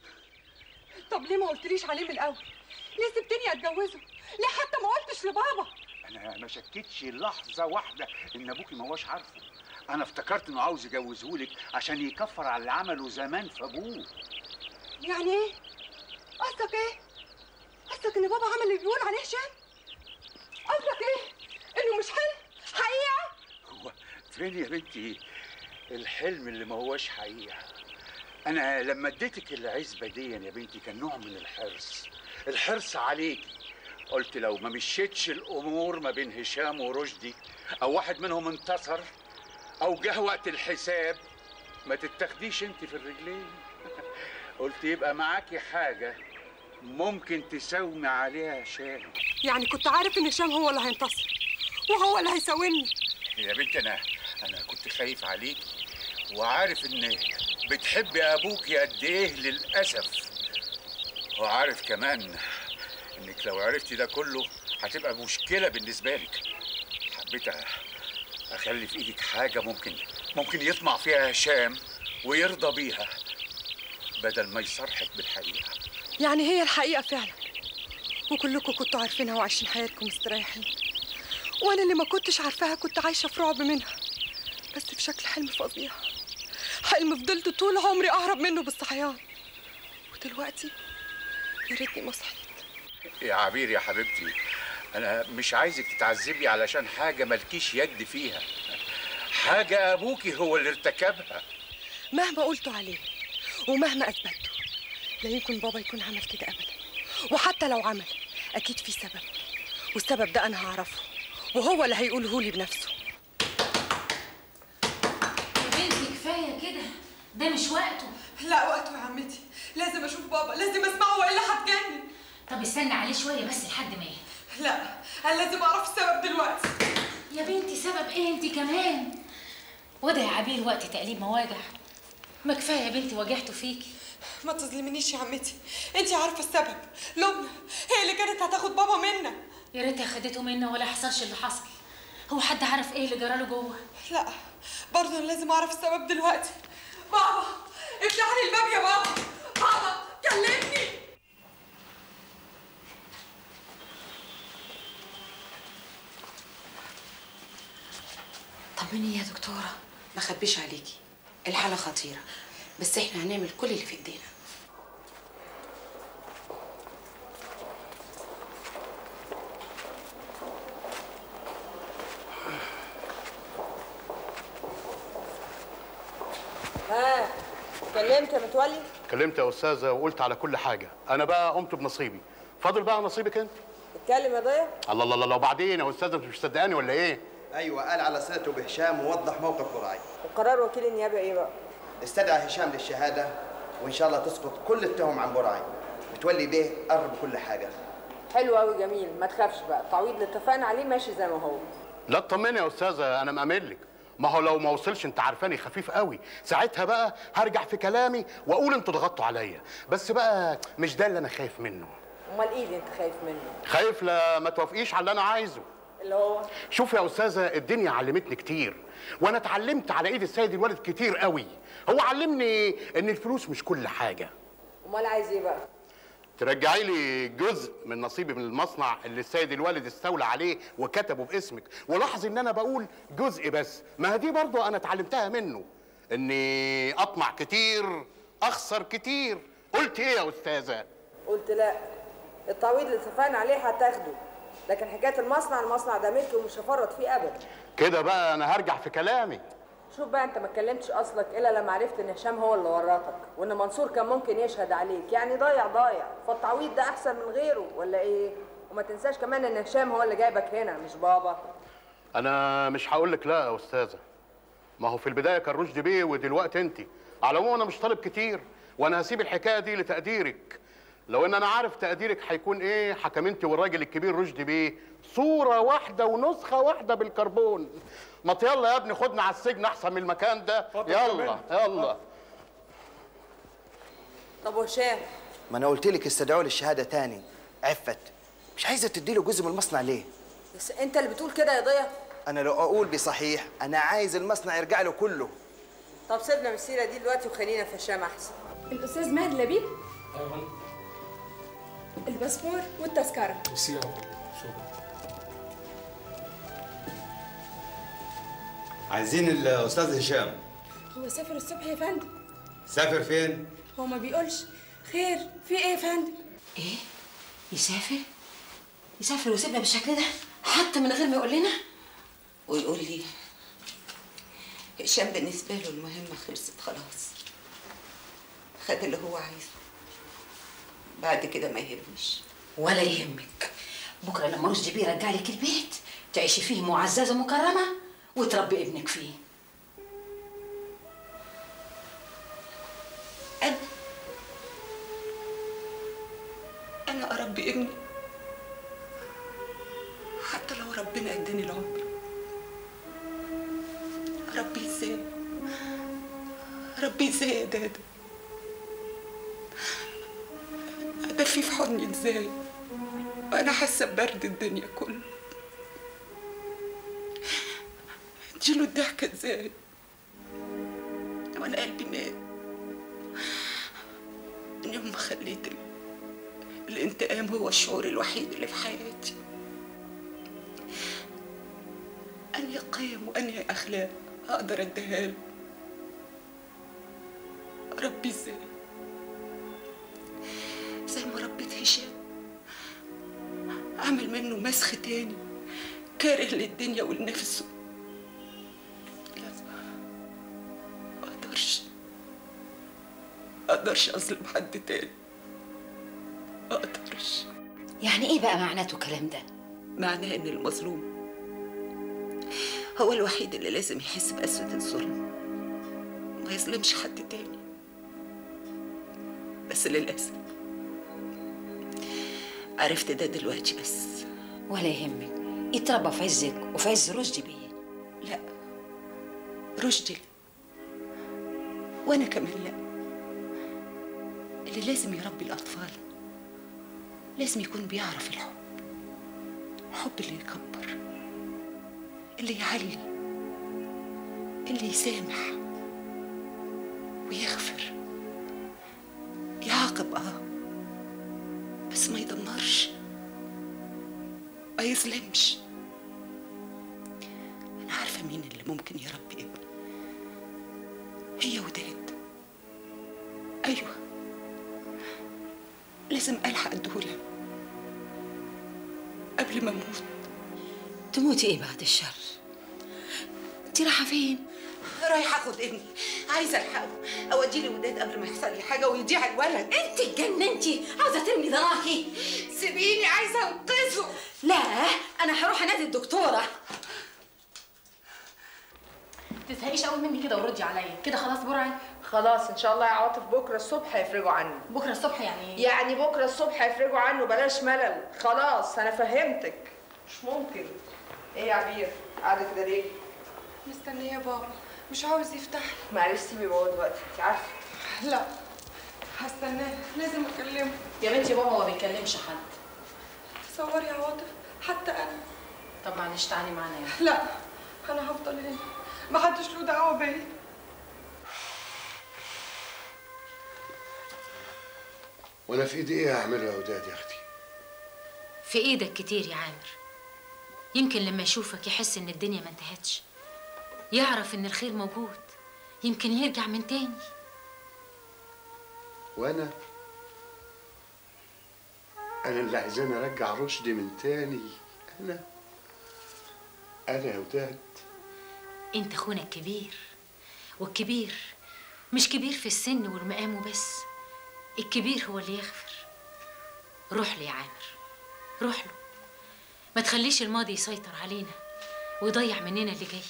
S4: طب ليه ما قلتليش عليه من الاول ليه سبتني اتجوزه ليه حتى ما قلتش لبابا
S6: انا ما شكتش لحظه واحده ان ابوكي ما هوش عارفه انا افتكرت انه عاوز يجوزهولك عشان يكفر على اللي عمله زمان في ابوه
S4: يعني ايه قصدك ايه قصدك ان بابا عمل اللي بيقول عليه هشام قصدك ايه انه مش حلم حقيقه
S6: هو فين يا بنتي الحلم اللي ما هوش حقيقه انا لما اديتك العزبه دي يا بنتي كان نوع من الحرص الحرص عليكي قلت لو ما مشيتش الامور ما بين هشام ورشدي او واحد منهم انتصر او جه وقت الحساب ما تتاخديش انت في الرجلين قلت يبقى معاكي حاجه ممكن تساومي عليها هشام
S4: يعني كنت عارف ان هشام هو اللي هينتصر وهو اللي هيساومني
S6: يا بنت انا انا كنت خايف عليك وعارف ان بتحبي ابوك قد ايه للاسف وعارف كمان انك لو عرفتي ده كله هتبقى مشكله بالنسبه لك حبيت أ- اخلي في ايدك حاجه ممكن ممكن يطمع فيها هشام ويرضى بيها بدل ما يصرحك بالحقيقه
S4: يعني هي الحقيقة فعلا وكلكم كنتوا عارفينها وعايشين حياتكم مستريحين وانا اللي ما كنتش عارفاها كنت عايشة في رعب منها بس في شكل حلم فظيع حلم فضلت طول عمري اهرب منه بالصحيان ودلوقتي يا ريتني ما صحيت
S6: يا عبير يا حبيبتي انا مش عايزك تتعذبي علشان حاجه مالكيش يد فيها حاجه ابوكي هو اللي ارتكبها
S4: مهما قلتوا عليه ومهما اثبتوا لا يمكن بابا يكون عمل كده ابدا وحتى لو عمل اكيد في سبب والسبب ده انا هعرفه وهو اللي هيقوله لي بنفسه
S1: يا بنتي كفايه كده ده مش وقته
S4: لا وقته يا عمتي لازم اشوف بابا لازم اسمعه والا هتجنن
S1: طب استنى عليه شويه بس لحد ما يهدى
S4: لا انا لازم اعرف السبب دلوقتي
S1: يا بنتي سبب ايه انت كمان وده يا عبير وقت تقليب مواجع ما كفايه يا بنتي وجعته فيكي
S4: ما تظلمنيش يا عمتي انت عارفه السبب لبنى هي اللي كانت هتاخد بابا منا
S1: يا ريتها خدته منا ولا حصلش اللي حصل هو حد عارف ايه اللي جراله جوه
S4: لا برضه انا لازم اعرف السبب دلوقتي بابا افتح لي الباب يا بابا بابا كلمني
S10: طمني يا دكتورة ما خبيش عليكي الحالة خطيرة بس احنا هنعمل كل اللي في ايدينا
S7: ها كلمت يا متولي
S5: كلمت يا استاذه وقلت على كل حاجه انا بقى قمت بنصيبي فاضل بقى نصيبك انت
S7: اتكلم يا ضيا
S5: الله الله الله وبعدين يا استاذه انت مش مصدقاني ولا ايه
S16: ايوه قال على صلته بهشام ووضح موقف برعي
S7: وقرار وكيل النيابه ايه بقى
S16: استدعى هشام للشهاده وان شاء الله تسقط كل التهم عن برعي متولي بيه قرب كل حاجه
S7: حلو قوي جميل ما تخافش بقى التعويض اللي اتفقنا عليه ماشي زي ما هو
S5: لا اطمني يا استاذه انا مأمن لك ما هو لو ما وصلش انت عارفاني خفيف قوي ساعتها بقى هرجع في كلامي واقول انتوا ضغطتوا عليا بس بقى مش ده اللي انا خايف منه
S7: امال ايه اللي انت خايف منه
S5: خايف لا ما توافقيش على اللي انا عايزه
S7: اللي هو
S5: شوف يا استاذه الدنيا علمتني كتير وانا اتعلمت على ايد السيد الوالد كتير قوي هو علمني ان الفلوس مش كل حاجه
S7: امال عايز ايه بقى
S5: ترجعي لي جزء من نصيبي من المصنع اللي السيد الوالد استولى عليه وكتبه باسمك ولاحظ ان انا بقول جزء بس ما هي دي برضه انا اتعلمتها منه اني اطمع كتير اخسر كتير قلت ايه يا استاذه
S7: قلت لا التعويض اللي اتفقنا عليه هتاخده لكن حكايه المصنع المصنع ده ملكي ومش هفرط فيه ابدا
S5: كده بقى انا هرجع في كلامي
S7: شوف بقى انت ما اتكلمتش اصلك الا لما عرفت ان هشام هو اللي ورطك وان منصور كان ممكن يشهد عليك يعني ضايع ضايع فالتعويض ده احسن من غيره ولا ايه وما تنساش كمان ان هشام هو اللي جايبك هنا مش بابا
S5: انا مش هقول لك لا يا استاذه ما هو في البدايه كان رشدي بيه ودلوقتي انت على العموم انا مش طالب كتير وانا هسيب الحكايه دي لتقديرك لو ان انا عارف تقديرك هيكون ايه حكم انت والراجل الكبير رشدي بيه صوره واحده ونسخه واحده بالكربون ما يلا يا ابني خدنا على السجن احسن من المكان ده يلا يلا
S7: طب وهشام
S16: ما انا قلت لك استدعوا لي الشهاده تاني عفت مش عايزه تديله جزء من المصنع ليه
S7: بس انت اللي بتقول كده يا ضيا
S16: انا لو اقول بصحيح انا عايز المصنع يرجع له كله
S7: طب سيبنا من السيره دي دلوقتي وخلينا في هشام احسن
S21: الأستاذ مهدي لبيب الباسبور والتذكرة
S17: ميرسي اهو شكرا
S22: عايزين الاستاذ هشام
S21: هو سافر الصبح يا فندم
S22: سافر فين
S21: هو ما بيقولش خير في ايه يا فندم
S10: ايه يسافر يسافر ويسيبنا بالشكل ده حتى من غير ما يقول لنا ويقول لي هشام بالنسبة له المهمة خلصت خلاص خد اللي هو عايزه بعد كده ما يهمش
S1: ولا يهمك بكره لما رشدي بيه يرجع لك البيت تعيشي فيه معززه مكرمه وتربي ابنك فيه
S10: أنا أنا أربي ابني حتى لو
S4: وربنا اداني العمر ربي ازاي ربي ازاي يا دادا ادفي في حضني ازاي وانا حاسه ببرد الدنيا كله اديله الضحكه ازاي وانا قلبي مات من يوم ما خليت ال- الانتقام هو الشعور الوحيد اللي في حياتي أنهي قيم وأنهي أخلاق أقدر أديها له ربي إزاي زي ما ربيت هشام أعمل منه مسخ تاني كاره للدنيا ولنفسه لا ما أقدرش ما أقدرش أظلم حد تاني ما أقدرش
S10: يعني ايه بقى معناته الكلام ده
S4: معناه ان المظلوم هو الوحيد اللي لازم يحس بقسوة الظلم ما يظلمش حد تاني بس للأسف عرفت ده دلوقتي بس
S10: ولا يهمك اتربى في عزك وفي عز رشدي بيه
S4: لا رشدي لا. وانا كمان لا اللي لازم يربي الاطفال لازم يكون بيعرف الحب الحب اللي يكبر اللي يعلي اللي يسامح ويغفر يعاقب اه بس ما يدمرش ما يظلمش أنا عارفة مين اللي ممكن يربي ابني هي وداد أيوة لازم ألحق أديهولها قبل ما أموت
S10: تموتي ايه بعد الشر انت رايحه فين
S4: رايحة أخد ابني عايزة ألحقه أوديه لوداد قبل ما يحصل لي حاجة ويضيع الولد
S10: انت اتجننتي عاوزه ترمي ضناكي
S4: سيبيني عايزة أنقذه
S10: لا انا هروح انادي الدكتوره
S3: تزهقيش قوي مني كده وردي عليا كده خلاص برعي
S7: خلاص ان شاء الله يا عاطف بكره الصبح هيفرجوا عنه
S3: بكره الصبح يعني ايه
S7: يعني بكره الصبح هيفرجوا عنه بلاش ملل خلاص انا فهمتك مش ممكن ايه يا عبير قاعده كده ليه
S4: مستنية يا بابا مش عاوز يفتح
S7: معلش سيبي بابا دلوقتي انت عارفه
S4: لا هستناه لازم أكلمه
S3: يا بنتي بابا ما بيكلمش حد
S4: تصوري يا عاطف حتى أنا
S3: طب معلش تعالي معانا يلا
S4: لا أنا هفضل هنا محدش له دعوة بيا
S14: وانا في ايدي ايه اعمله يا وداد يا اختي
S1: في ايدك كتير يا عامر يمكن لما يشوفك يحس ان الدنيا ما انتهتش يعرف ان الخير موجود يمكن يرجع من تاني
S14: وانا انا اللي عايزاني ارجع رشدي من تاني انا انا يا وداد
S1: انت اخونا الكبير والكبير مش كبير في السن والمقام وبس الكبير هو اللي يغفر روح له يا عامر روح له ما تخليش الماضي يسيطر علينا ويضيع مننا اللي جاي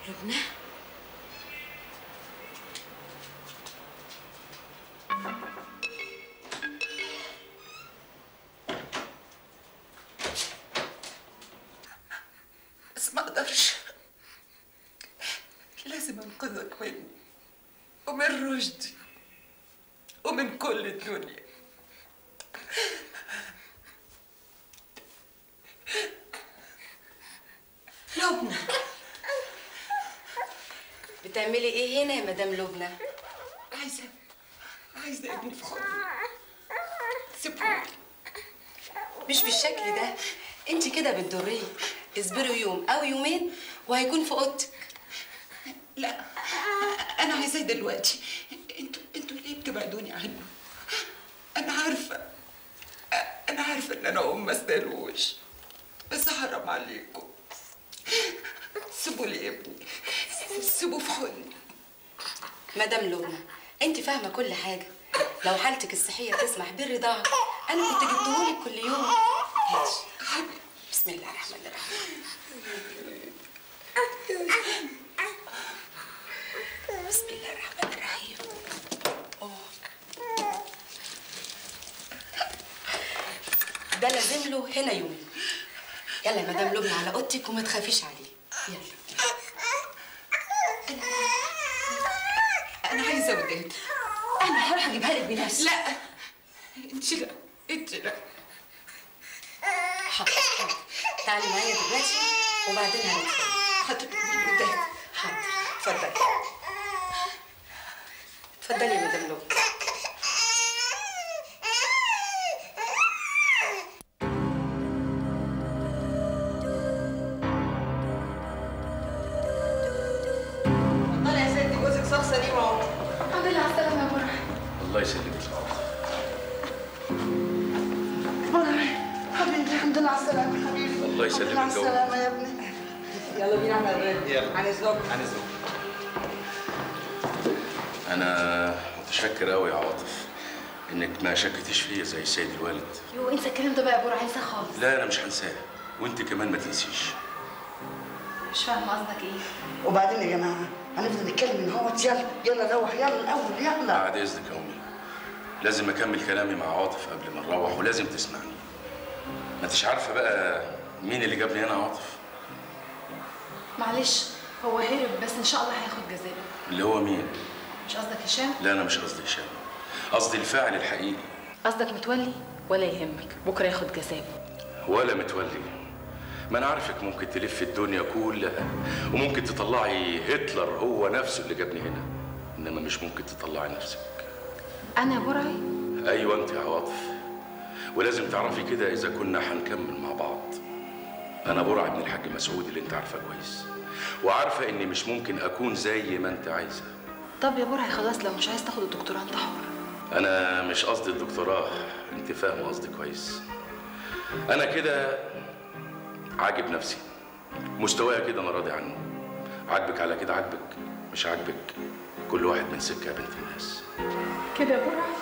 S4: لبنى
S2: بس ما اقدرش لازم انقذك مني ومن رشدي ومن كل الدنيا
S4: لبنى بتعملي ايه هنا يا مدام لبنى
S2: عايزه عايزه ابني في حضني سيبهولي
S4: مش بالشكل ده انت كده بتضريه اصبروا يوم او يومين وهيكون في اوضتك
S2: لا انا عايزاه دلوقتي انتوا انتوا ليه بتبعدوني عنه انا عارفه انا عارفه ان انا ام ما استاهلوش بس حرام عليكم سيبوا لي ابني سيبوه في حضني
S4: مدام لبنى انت فاهمه كل حاجه لو حالتك الصحيه تسمح بالرضاعه انا كنت جبتهولك كل يوم هاتي بسم الله الرحمن الرحيم بسم الله الرحمن الرحيم أوه. ده لازم له هنا يومين يلا يا مدام لبنى على اوضتك وما تخافيش عليه يلا
S2: انا عايزه وداد
S4: انا هروح اجيبها لك بنفسي
S2: لا انت لا انت لا
S4: حاضر حاضر تعالي معايا دلوقتي وبعدين هندخل
S2: هتجيبي وداد
S4: حاضر اتفضلي اتفضلي يا مدام لبنى
S2: اتفضلي يا ستي جوزك صخصه دي اهو
S15: الحمد لله على السلامة يا برع
S11: الله يسلمك
S2: برعي حبيبي الحمد لله على السلامه حبيبي
S11: الله
S2: الحمد
S11: يسلمك
S2: لله على
S11: جو.
S2: السلامه يا ابني يلا بينا احنا الغدا
S11: يلا.
S2: عن اذنكم
S11: عن اذنك انا متشكر قوي يا عاطف انك ما شكتيش فيا زي السيد الوالد
S15: يو انسى الكلام ده بقى يا برع انساه خالص
S11: لا انا مش هنساه وانت كمان ما تنسيش
S15: مش فاهمة قصدك ايه
S2: وبعدين يا جماعه هنفضل نتكلم من هو يلا يلا نروح يلا الاول يلا
S11: بعد اذنك يا امي لازم اكمل كلامي مع عاطف قبل ما نروح ولازم تسمعني ما انتش عارفه بقى مين اللي جابني هنا يا عاطف
S15: معلش هو هرب بس ان شاء الله هياخد جزاءه
S11: اللي هو مين
S15: مش قصدك هشام
S11: لا انا مش قصدي هشام قصدي الفاعل الحقيقي
S3: قصدك متولي ولا يهمك بكره ياخد جزاءه
S11: ولا متولي ما انا عارفك ممكن تلف الدنيا كلها وممكن تطلعي هتلر هو نفسه اللي جابني هنا انما مش ممكن تطلعي نفسك
S3: انا يا برعي
S11: ايوه انت يا عواطف ولازم تعرفي كده اذا كنا هنكمل مع بعض انا برع ابن الحاج مسعود اللي انت عارفاه كويس وعارفه اني مش ممكن اكون زي ما انت عايزه
S3: طب يا برعي خلاص لو مش عايز تاخد الدكتوراه انت حر
S11: انا مش قصدي الدكتوراه انت فاهمه قصدي كويس انا كده عاجب نفسي مستوايا كده انا راضي عنه عاجبك على كده عاجبك مش عاجبك كل واحد من سكه يا بنت الناس
S15: كده يا برع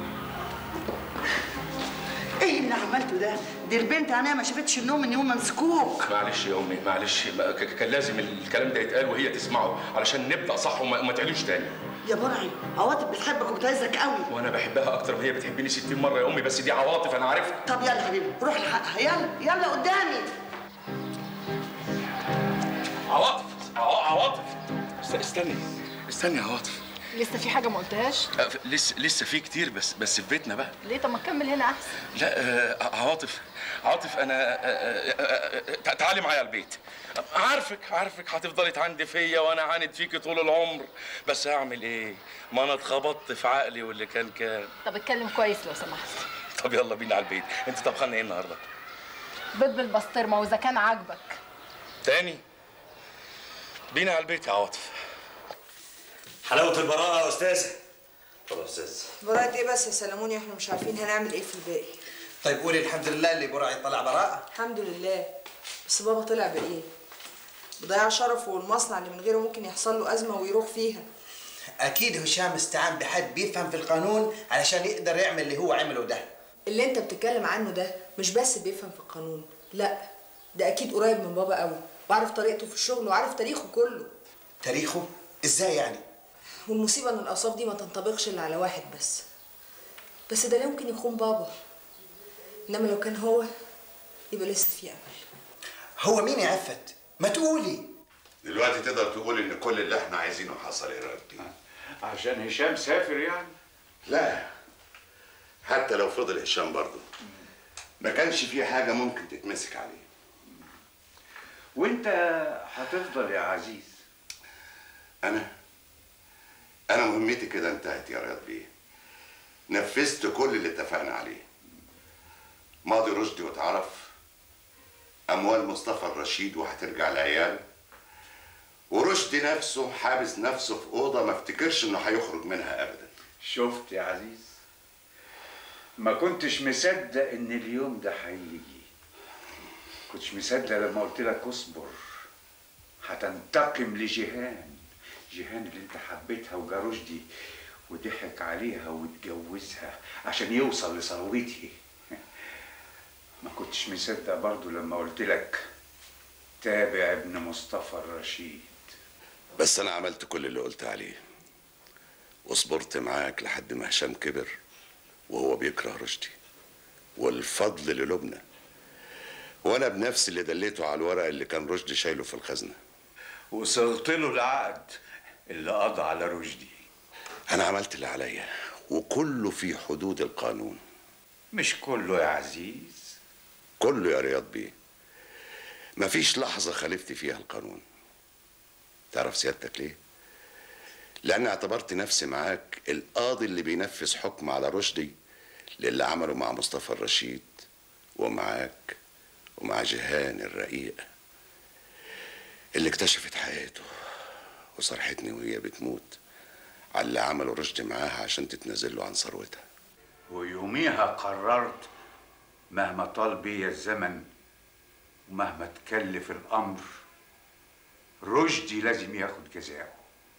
S2: ايه اللي عملته ده دي البنت عينيها ما شافتش النوم من يوم ما مسكوك
S11: معلش يا امي معلش ما- ك- كان لازم الكلام ده يتقال وهي تسمعه علشان نبدا صح وما ما تعيدوش تاني
S2: يا برعي عواطف بتحبك وبتعزك قوي
S11: وانا بحبها اكتر ما هي بتحبني 60 مره يا امي بس دي عواطف انا عارفها
S2: طب يلا حبيبي روح الحقها يلا يلا قدامي
S11: عواطف عوا- عواطف است- استني استني يا عواطف
S15: لسه في حاجة ما قلتهاش
S11: أه، ف- لسه لسه في كتير بس بس في بيتنا بقى
S15: ليه طب ما تكمل هنا احسن
S11: لا آه، عواطف عاطف انا آه، آه، آه، آه، تع- تعالي معايا البيت عارفك عارفك هتفضلي تعندي فيا وانا عاند فيكي طول العمر بس هعمل ايه ما انا اتخبطت في عقلي واللي كان كان
S15: طب اتكلم كويس لو سمحت
S11: طب يلا بينا على البيت انت طبخنا ايه النهارده
S15: بيض بالبسطرمة واذا كان عاجبك
S11: تاني بينا على البيت يا عواطف
S19: حلاوه البراءه يا استاذه طب يا استاذ
S7: براءة ايه بس يا سلموني احنا مش عارفين هنعمل ايه في الباقي
S16: طيب قولي الحمد لله اللي براعي طلع براءة
S7: الحمد لله بس بابا طلع بايه بضياع شرفه والمصنع اللي من غيره ممكن يحصل له ازمه ويروح فيها
S16: أكيد هشام استعان بحد بيفهم في القانون علشان يقدر يعمل اللي هو عمله ده
S7: اللي انت بتتكلم عنه ده مش بس بيفهم في القانون لا ده اكيد قريب من بابا قوي وعارف طريقته في الشغل وعارف تاريخه كله
S9: تاريخه ازاي يعني
S7: والمصيبة ان الاوصاف دي ما تنطبقش الا على واحد بس بس ده لا يمكن يكون بابا انما لو كان هو يبقى لسه في امل
S9: هو مين يا عفت ما تقولي
S5: دلوقتي تقدر تقول ان كل اللي احنا عايزينه حصل يا ربي
S6: عشان هشام سافر يعني
S5: لا حتى لو فضل هشام برضه ما كانش في حاجه ممكن تتمسك عليه
S6: وانت هتفضل يا عزيز
S5: انا انا مهمتي كده انتهت يا رياض بيه نفذت كل اللي اتفقنا عليه ماضي رشدي واتعرف اموال مصطفى الرشيد وهترجع العيال ورشدي نفسه حابس نفسه في اوضه ما افتكرش انه هيخرج منها ابدا
S6: شفت يا عزيز ما كنتش مصدق ان اليوم ده هيجي كنتش مصدق لما قلت لك اصبر هتنتقم لجيهان جيهان اللي انت حبيتها وجا رشدي وضحك عليها واتجوزها عشان يوصل لثروتي ما كنتش مصدق برضو لما قلت لك تابع ابن مصطفى الرشيد
S5: بس انا عملت كل اللي قلت عليه وصبرت معاك لحد ما هشام كبر وهو بيكره رشدي والفضل للبنى وانا بنفسي اللي دليته على الورق اللي كان رشدي شايله في الخزنه
S6: وصلت له العقد اللي قضى على رشدي
S5: انا عملت اللي عليا وكله في حدود القانون
S6: مش كله يا عزيز
S5: كله يا رياض بيه مفيش لحظه خالفت فيها القانون تعرف سيادتك ليه لان اعتبرت نفسي معاك القاضي اللي بينفذ حكم على رشدي للي عمله مع مصطفى الرشيد ومعاك ومع جيهان الرقيقه اللي اكتشفت حياته وصرحتني وهي بتموت على اللي عمله رشدي معاها عشان تتنازل له عن ثروتها
S6: ويوميها قررت مهما طال بيا الزمن ومهما تكلف الامر رشدي لازم ياخد جزاءه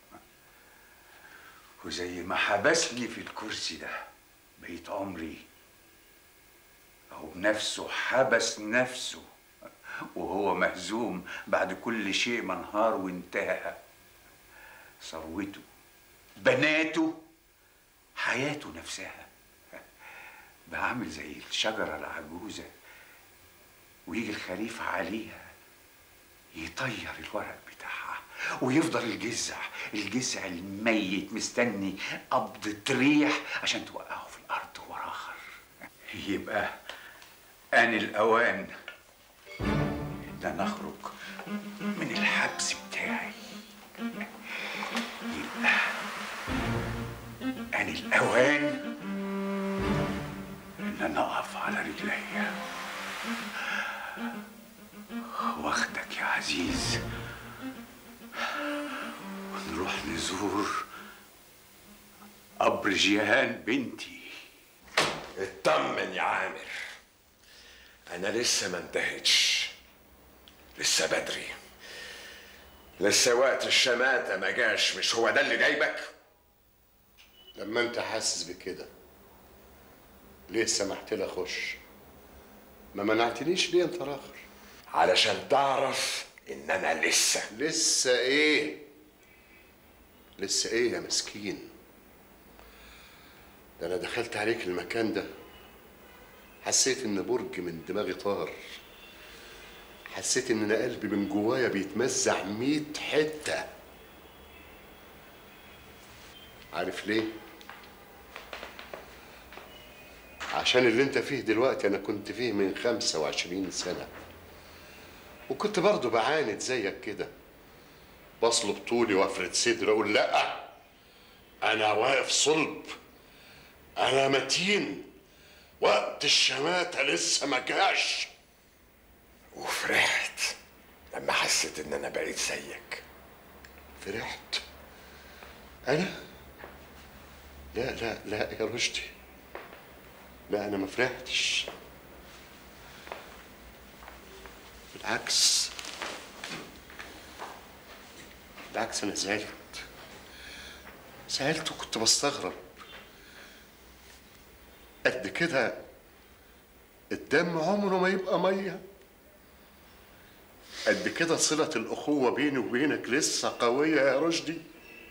S6: وزي ما حبسني في الكرسي ده بقيت عمري أو بنفسه حبس نفسه وهو مهزوم بعد كل شيء ما انهار وانتهى ثروته بناته حياته نفسها بقى عامل زي الشجرة العجوزة ويجي الخليفة عليها يطير الورق بتاعها ويفضل الجذع الجذع الميت مستني قبضة ريح عشان توقعه في الأرض وراخر يبقى آن الأوان إن أنا أخرج من الحبس بتاعي يبقى آن الأوان إن أنا أقف على رجلي واخدك يا عزيز ونروح نزور قبر جيهان بنتي
S17: اطمن يا عامر انا لسه ما انتهتش لسه بدري لسه وقت الشماتة ما جاش مش هو ده اللي جايبك
S14: لما انت حاسس بكده ليه سمحت لي اخش ما منعتنيش ليه انت راخر
S17: علشان تعرف ان انا لسه
S14: لسه ايه لسه ايه يا مسكين ده انا دخلت عليك المكان ده حسيت ان برج من دماغي طار حسيت ان انا قلبي من جوايا بيتمزع ميت حته عارف ليه عشان اللي انت فيه دلوقتي انا كنت فيه من خمسة وعشرين سنة وكنت برضه بعاند زيك كده بصلب طولي وافرد صدري اقول لا انا واقف صلب انا متين وقت الشماتة لسه ما جاش
S17: وفرحت لما حسيت ان انا بقيت زيك
S14: فرحت انا لا لا لا يا رشدي لا انا ما فرحتش بالعكس بالعكس انا زعلت زعلت وكنت بستغرب قد كده الدم عمره ما يبقى ميه قد كده صلة الأخوة بيني وبينك لسه قوية يا رشدي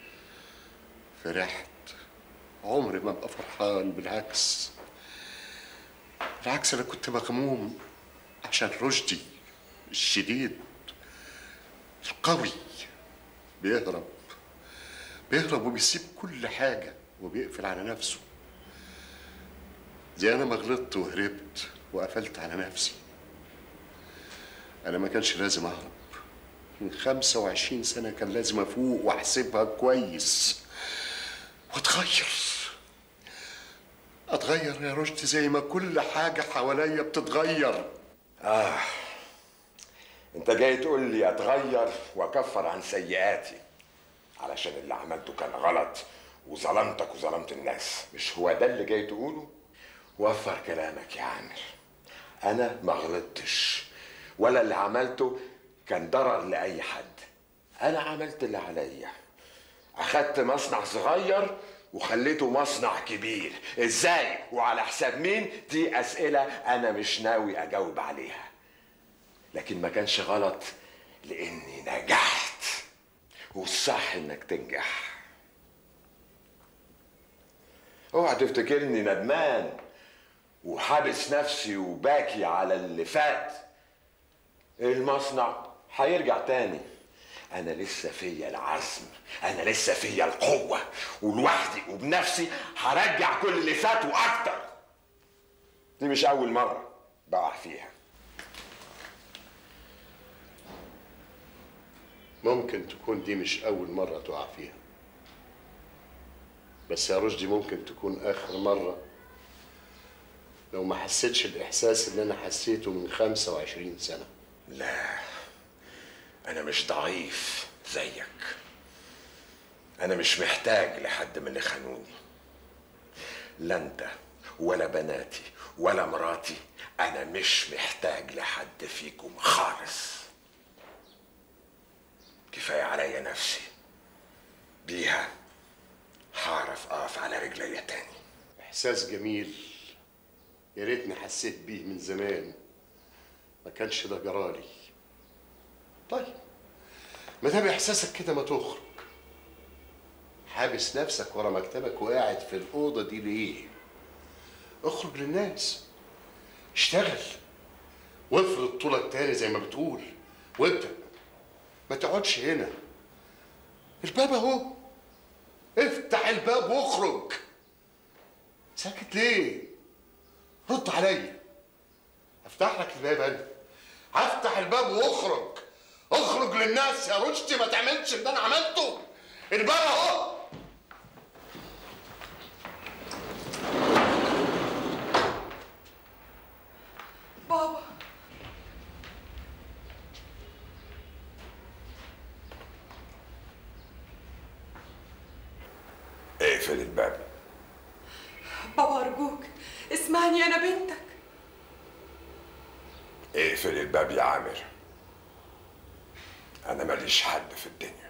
S14: فرحت عمري ما ابقى فرحان بالعكس بالعكس انا كنت مغموم عشان رشدي الشديد القوي بيهرب بيهرب وبيسيب كل حاجة وبيقفل على نفسه زي أنا ما غلطت وهربت وقفلت على نفسي أنا ما كانش لازم أهرب من 25 سنة كان لازم أفوق وأحسبها كويس وأتغير أتغير يا رشدي زي ما كل حاجة حواليا بتتغير
S12: آه أنت جاي تقول لي أتغير وأكفر عن سيئاتي علشان اللي عملته كان غلط وظلمتك وظلمت الناس مش هو ده اللي جاي تقوله؟ وفر كلامك يا عامر أنا ما غلطتش ولا اللي عملته كان ضرر لأي حد أنا عملت اللي عليا أخدت مصنع صغير وخليته مصنع كبير ازاي وعلى حساب مين دي اسئله انا مش ناوي اجاوب عليها لكن ما كانش غلط لاني نجحت والصح انك تنجح اوعى تفتكرني ندمان وحابس نفسي وباكي على اللي فات المصنع هيرجع تاني انا لسه فيا العزم انا لسه فيا القوه ولوحدي وبنفسي هرجع كل اللي فات واكتر دي مش اول مره بقع فيها
S14: ممكن تكون دي مش أول مرة تقع فيها بس يا رشدي ممكن تكون آخر مرة لو ما حسيتش الإحساس اللي أنا حسيته من 25 سنة
S12: لا انا مش ضعيف زيك انا مش محتاج لحد من اللي خانوني لا انت ولا بناتي ولا مراتي انا مش محتاج لحد فيكم خالص كفايه عليا نفسي بيها هعرف اقف على رجليا تاني
S14: إحساس جميل يا ريتني حسيت بيه من زمان ما كانش ده جرالي طيب ما دام احساسك كده ما تخرج حابس نفسك ورا مكتبك وقاعد في الاوضه دي ليه اخرج للناس اشتغل وافرض طولك تاني زي ما بتقول وابدا ما تقعدش هنا الباب اهو افتح الباب واخرج ساكت ليه رد عليا افتح لك الباب انا هفتح الباب واخرج اخرج للناس يا رشدي ما تعملش اللي انا عملته الباب اهو
S4: بابا
S12: اقفل الباب
S4: بابا أرجوك اسمعني أنا بنتك
S12: اقفل الباب يا عامر انا ماليش حد في الدنيا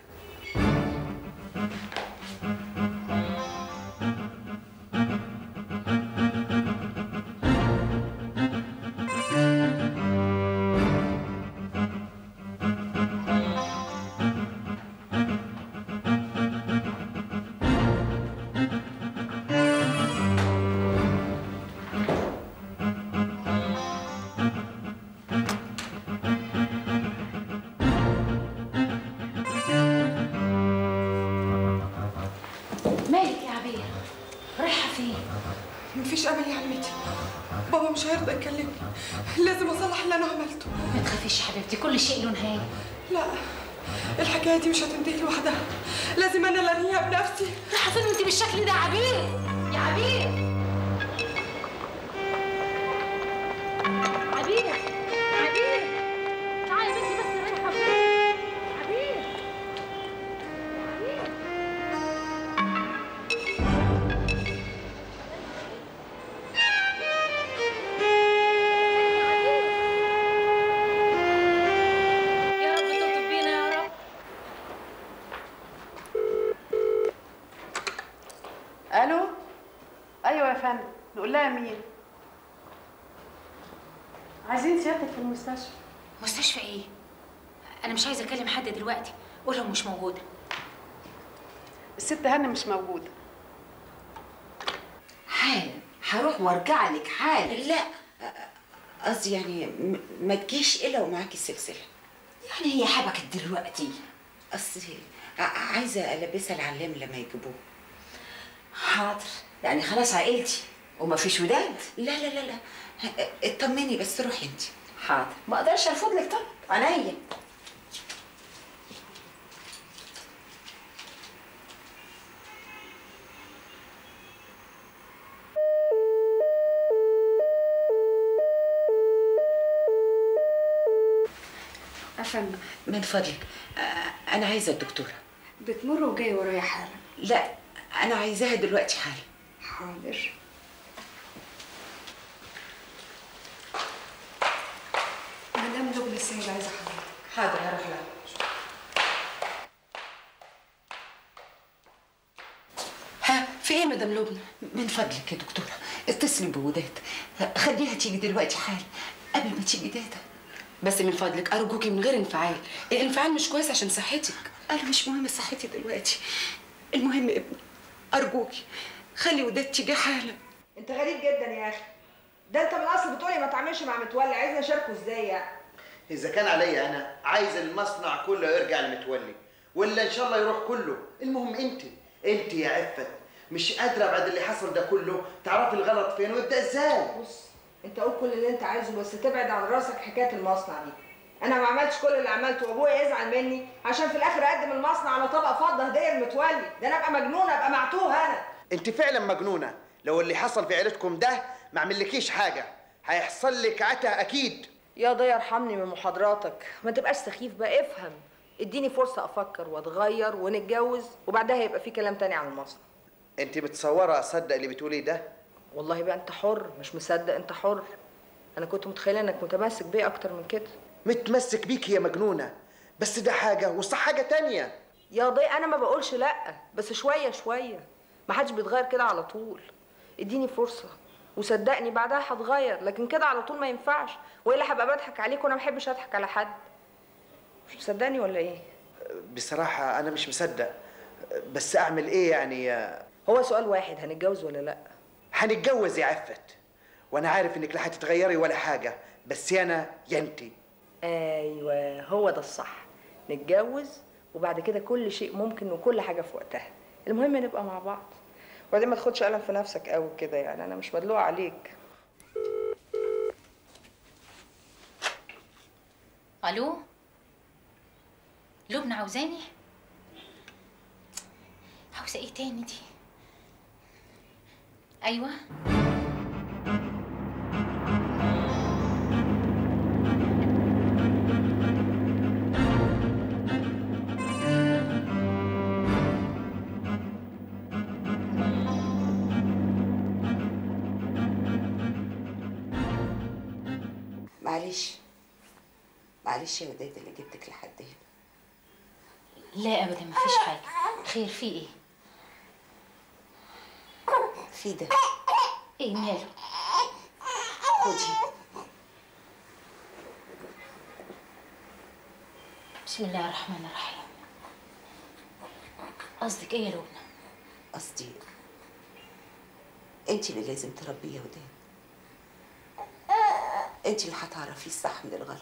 S1: مالك يا عبير رايحه فين
S4: مفيش أمل يا عمتي بابا مش هيرضى يكلمني لازم أصلح اللي أنا عملته
S1: ما تخافيش يا حبيبتي كل شيء له نهايه
S4: لا الحكاية دي مش هتنتهي لوحدها لازم أنا اللي أنهيها بنفسي
S1: رايحه فين وانت بالشكل ده يا عبير يا عبير عبير عبير تعالي بنتي بس رايحه فين عبير يا رب تلطف بينا يا رب
S20: الو ايوه يا فندم نقول لها مين عايزين سيادتك في المستشفى
S1: مستشفى ايه انا مش عايزه اكلم حد دلوقتي قولهم مش موجوده
S20: الست هانم مش موجوده
S10: حالا هروح وارجع لك حالا لا قصدي يعني م- ما تجيش الا ومعاكي السلسله يعني هي حبكت دلوقتي اصلي ع- عايزه البسها العلام لما يجيبوه حاضر يعني خلاص عقلتي ومفيش وداد لا لا لا لا ه- اطمني بس روحي انت حاضر ما اقدرش ارفض لك طلب عينيا
S21: افندم
S10: من فضلك آه، انا عايزه الدكتوره
S21: بتمر وجاي ورايا حالا
S10: لا انا عايزاها دلوقتي حالا
S21: حاضر مدام لبنى السيد عايزه حضرتك
S10: حاضر هروح لها ها في ايه مدام لبنى من فضلك يا دكتوره اتصلي بوداد خليها تيجي دلوقتي حالا قبل ما تيجي دادا
S4: بس من فضلك ارجوكي من غير انفعال الانفعال مش كويس عشان صحتك
S10: انا مش مهم صحتي دلوقتي المهم ابني ارجوكي خلي وداد تيجي حالا
S7: انت غريب جدا يا اخي ده انت من الاصل بتقولي ما تعملش مع متولي عايزني اشاركه ازاي يعني
S16: اذا كان عليا انا عايز المصنع كله يرجع لمتولي ولا ان شاء الله يروح كله المهم انت انت يا عفت مش قادره بعد اللي حصل ده كله تعرفي الغلط فين ويبدا ازاي
S7: بص انت قول كل اللي انت عايزه بس تبعد عن راسك حكايه المصنع دي انا ما عملتش كل اللي عملته وابويا يزعل مني عشان في الاخر اقدم المصنع على طبق فضه هديه لمتولي ده انا ابقى مجنونه ابقى معتوه انا
S16: انت فعلا مجنونه لو اللي حصل في عيلتكم ده ما عملكيش حاجه هيحصل لك عتا اكيد
S7: يا ضيا ارحمني من محاضراتك ما تبقاش سخيف بقى افهم اديني فرصه افكر واتغير ونتجوز وبعدها هيبقى في كلام تاني عن المصنع
S16: انت متصوره اصدق اللي بتقوليه ده
S7: والله بقى انت حر مش مصدق انت حر انا كنت متخيله انك متمسك بيا اكتر من كده
S16: متمسك بيك يا مجنونه بس ده حاجه والصح حاجه تانية
S7: يا ضيا انا ما بقولش لا بس شويه شويه ما حدش بيتغير كده على طول اديني فرصه وصدقني بعدها هتغير لكن كده على طول ما ينفعش والا هبقى بضحك عليك وانا ما بحبش اضحك على حد مش مصدقني ولا ايه
S16: بصراحه انا مش مصدق بس اعمل ايه يعني
S7: هو سؤال واحد هنتجوز ولا لا
S16: هنتجوز يا عفت وانا عارف انك لا هتتغيري ولا حاجه بس يا انا يا انت
S7: ايوه هو ده الصح نتجوز وبعد كده كل شيء ممكن وكل حاجه في وقتها المهم نبقى مع بعض وبعدين ما تاخدش قلم في نفسك قوي كده يعني انا مش مدلوع عليك
S1: الو لبنى عاوزاني عاوزه ايه تاني دي ايوه
S10: معلش معلش يا وداد اللي جبتك لحد هنا
S1: لا ابدا مفيش حاجه خير في ايه
S10: في ده
S1: ايه ماله
S10: خدي
S1: بسم الله الرحمن الرحيم قصدك ايه يا لبنى
S10: قصدي انت اللي لازم تربيه يا وداد انت اللي هتعرفيه الصح من الغلط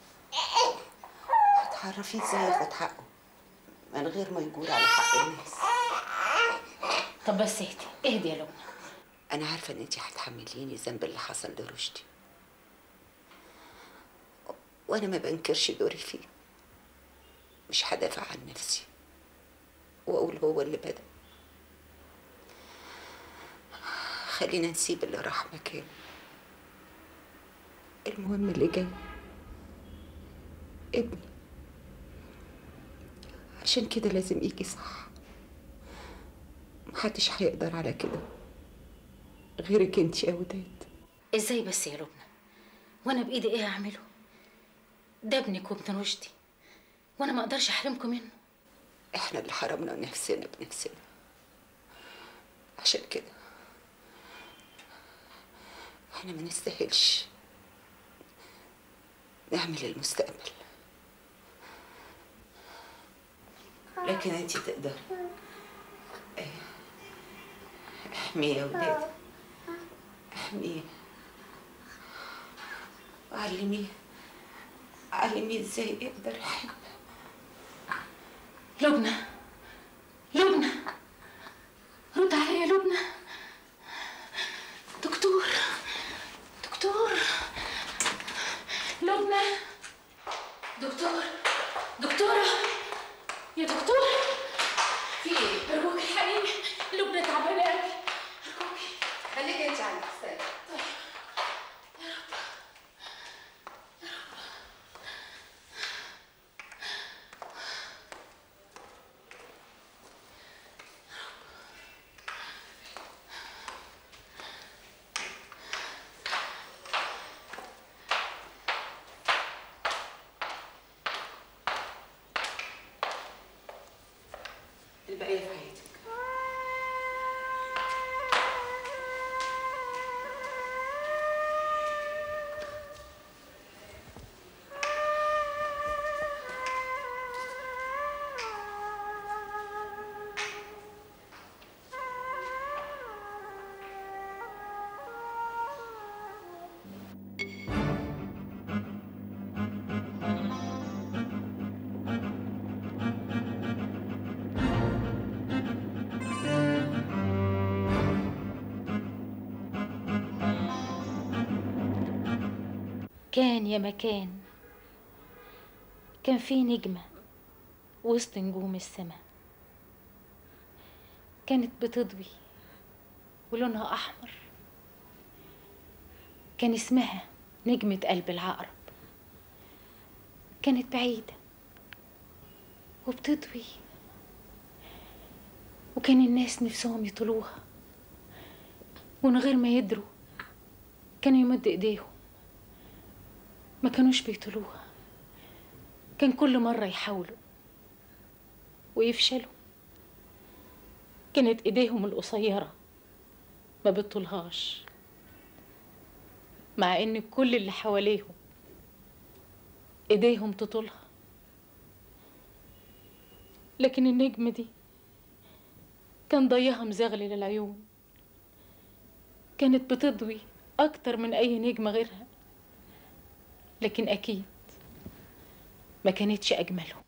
S10: هتعرفيه ازاي ياخد حقه من غير ما يجور على حق الناس
S1: طب بس اهدي اهدي يا لبنى
S10: انا عارفه ان انت هتحمليني الذنب اللي حصل لرشدي وانا ما بنكرش دوري فيه مش هدافع عن نفسي واقول هو اللي بدا خلينا نسيب اللي راح مكانه المهم اللي جاي ابني عشان كده لازم يجي صح محدش هيقدر على كده غيرك انت يا وداد
S1: ازاي بس يا لبنى وانا بايدي ايه اعمله ده ابنك وابن رشدي وانا ما اقدرش احرمكم منه
S10: احنا اللي حرمنا نفسنا بنفسنا عشان كده احنا ما نستاهلش نعمل المستقبل لكن انت تقدري إيه. احميه يا ولادي احميه وعلميه علميه ازاي يقدر يحب
S1: لبنى لبنى رد عليا يا لبنى دكتور دكتور لبنى دكتور دكتورة يا دكتور في ايه؟ ارجوك الحقيقي لبنى تعبانة قوي ارجوكي
S4: خليك انت عندك استاذ البقية في حياتك
S1: كان يا مكان كان في نجمة وسط نجوم السماء كانت بتضوي ولونها أحمر كان اسمها نجمة قلب العقرب كانت بعيدة وبتضوي وكان الناس نفسهم يطلوها ومن غير ما يدروا كانوا يمد ايديهم ما كانوش بيطلوها كان كل مرة يحاولوا ويفشلوا كانت ايديهم القصيرة ما بتطولهاش مع ان كل اللي حواليهم ايديهم تطولها لكن النجمة دي كان ضيها مزغلل العيون كانت بتضوي أكتر من أي نجمة غيرها لكن أكيد ما كانتش أجملهم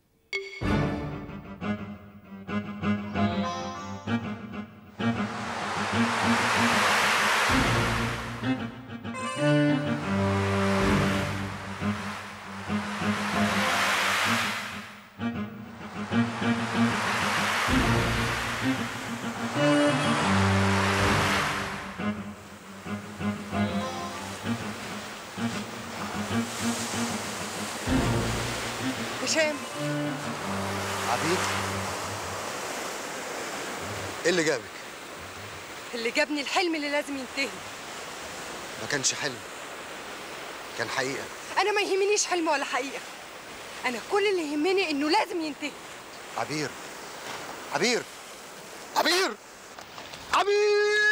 S4: هشام
S9: عبيد ايه اللي جابك؟
S4: اللي جابني الحلم اللي لازم ينتهي
S9: ما كانش حلم كان حقيقة
S4: انا ما يهمنيش حلم ولا حقيقه انا كل اللي يهمني انه لازم ينتهي
S9: عبير عبير عبير عبير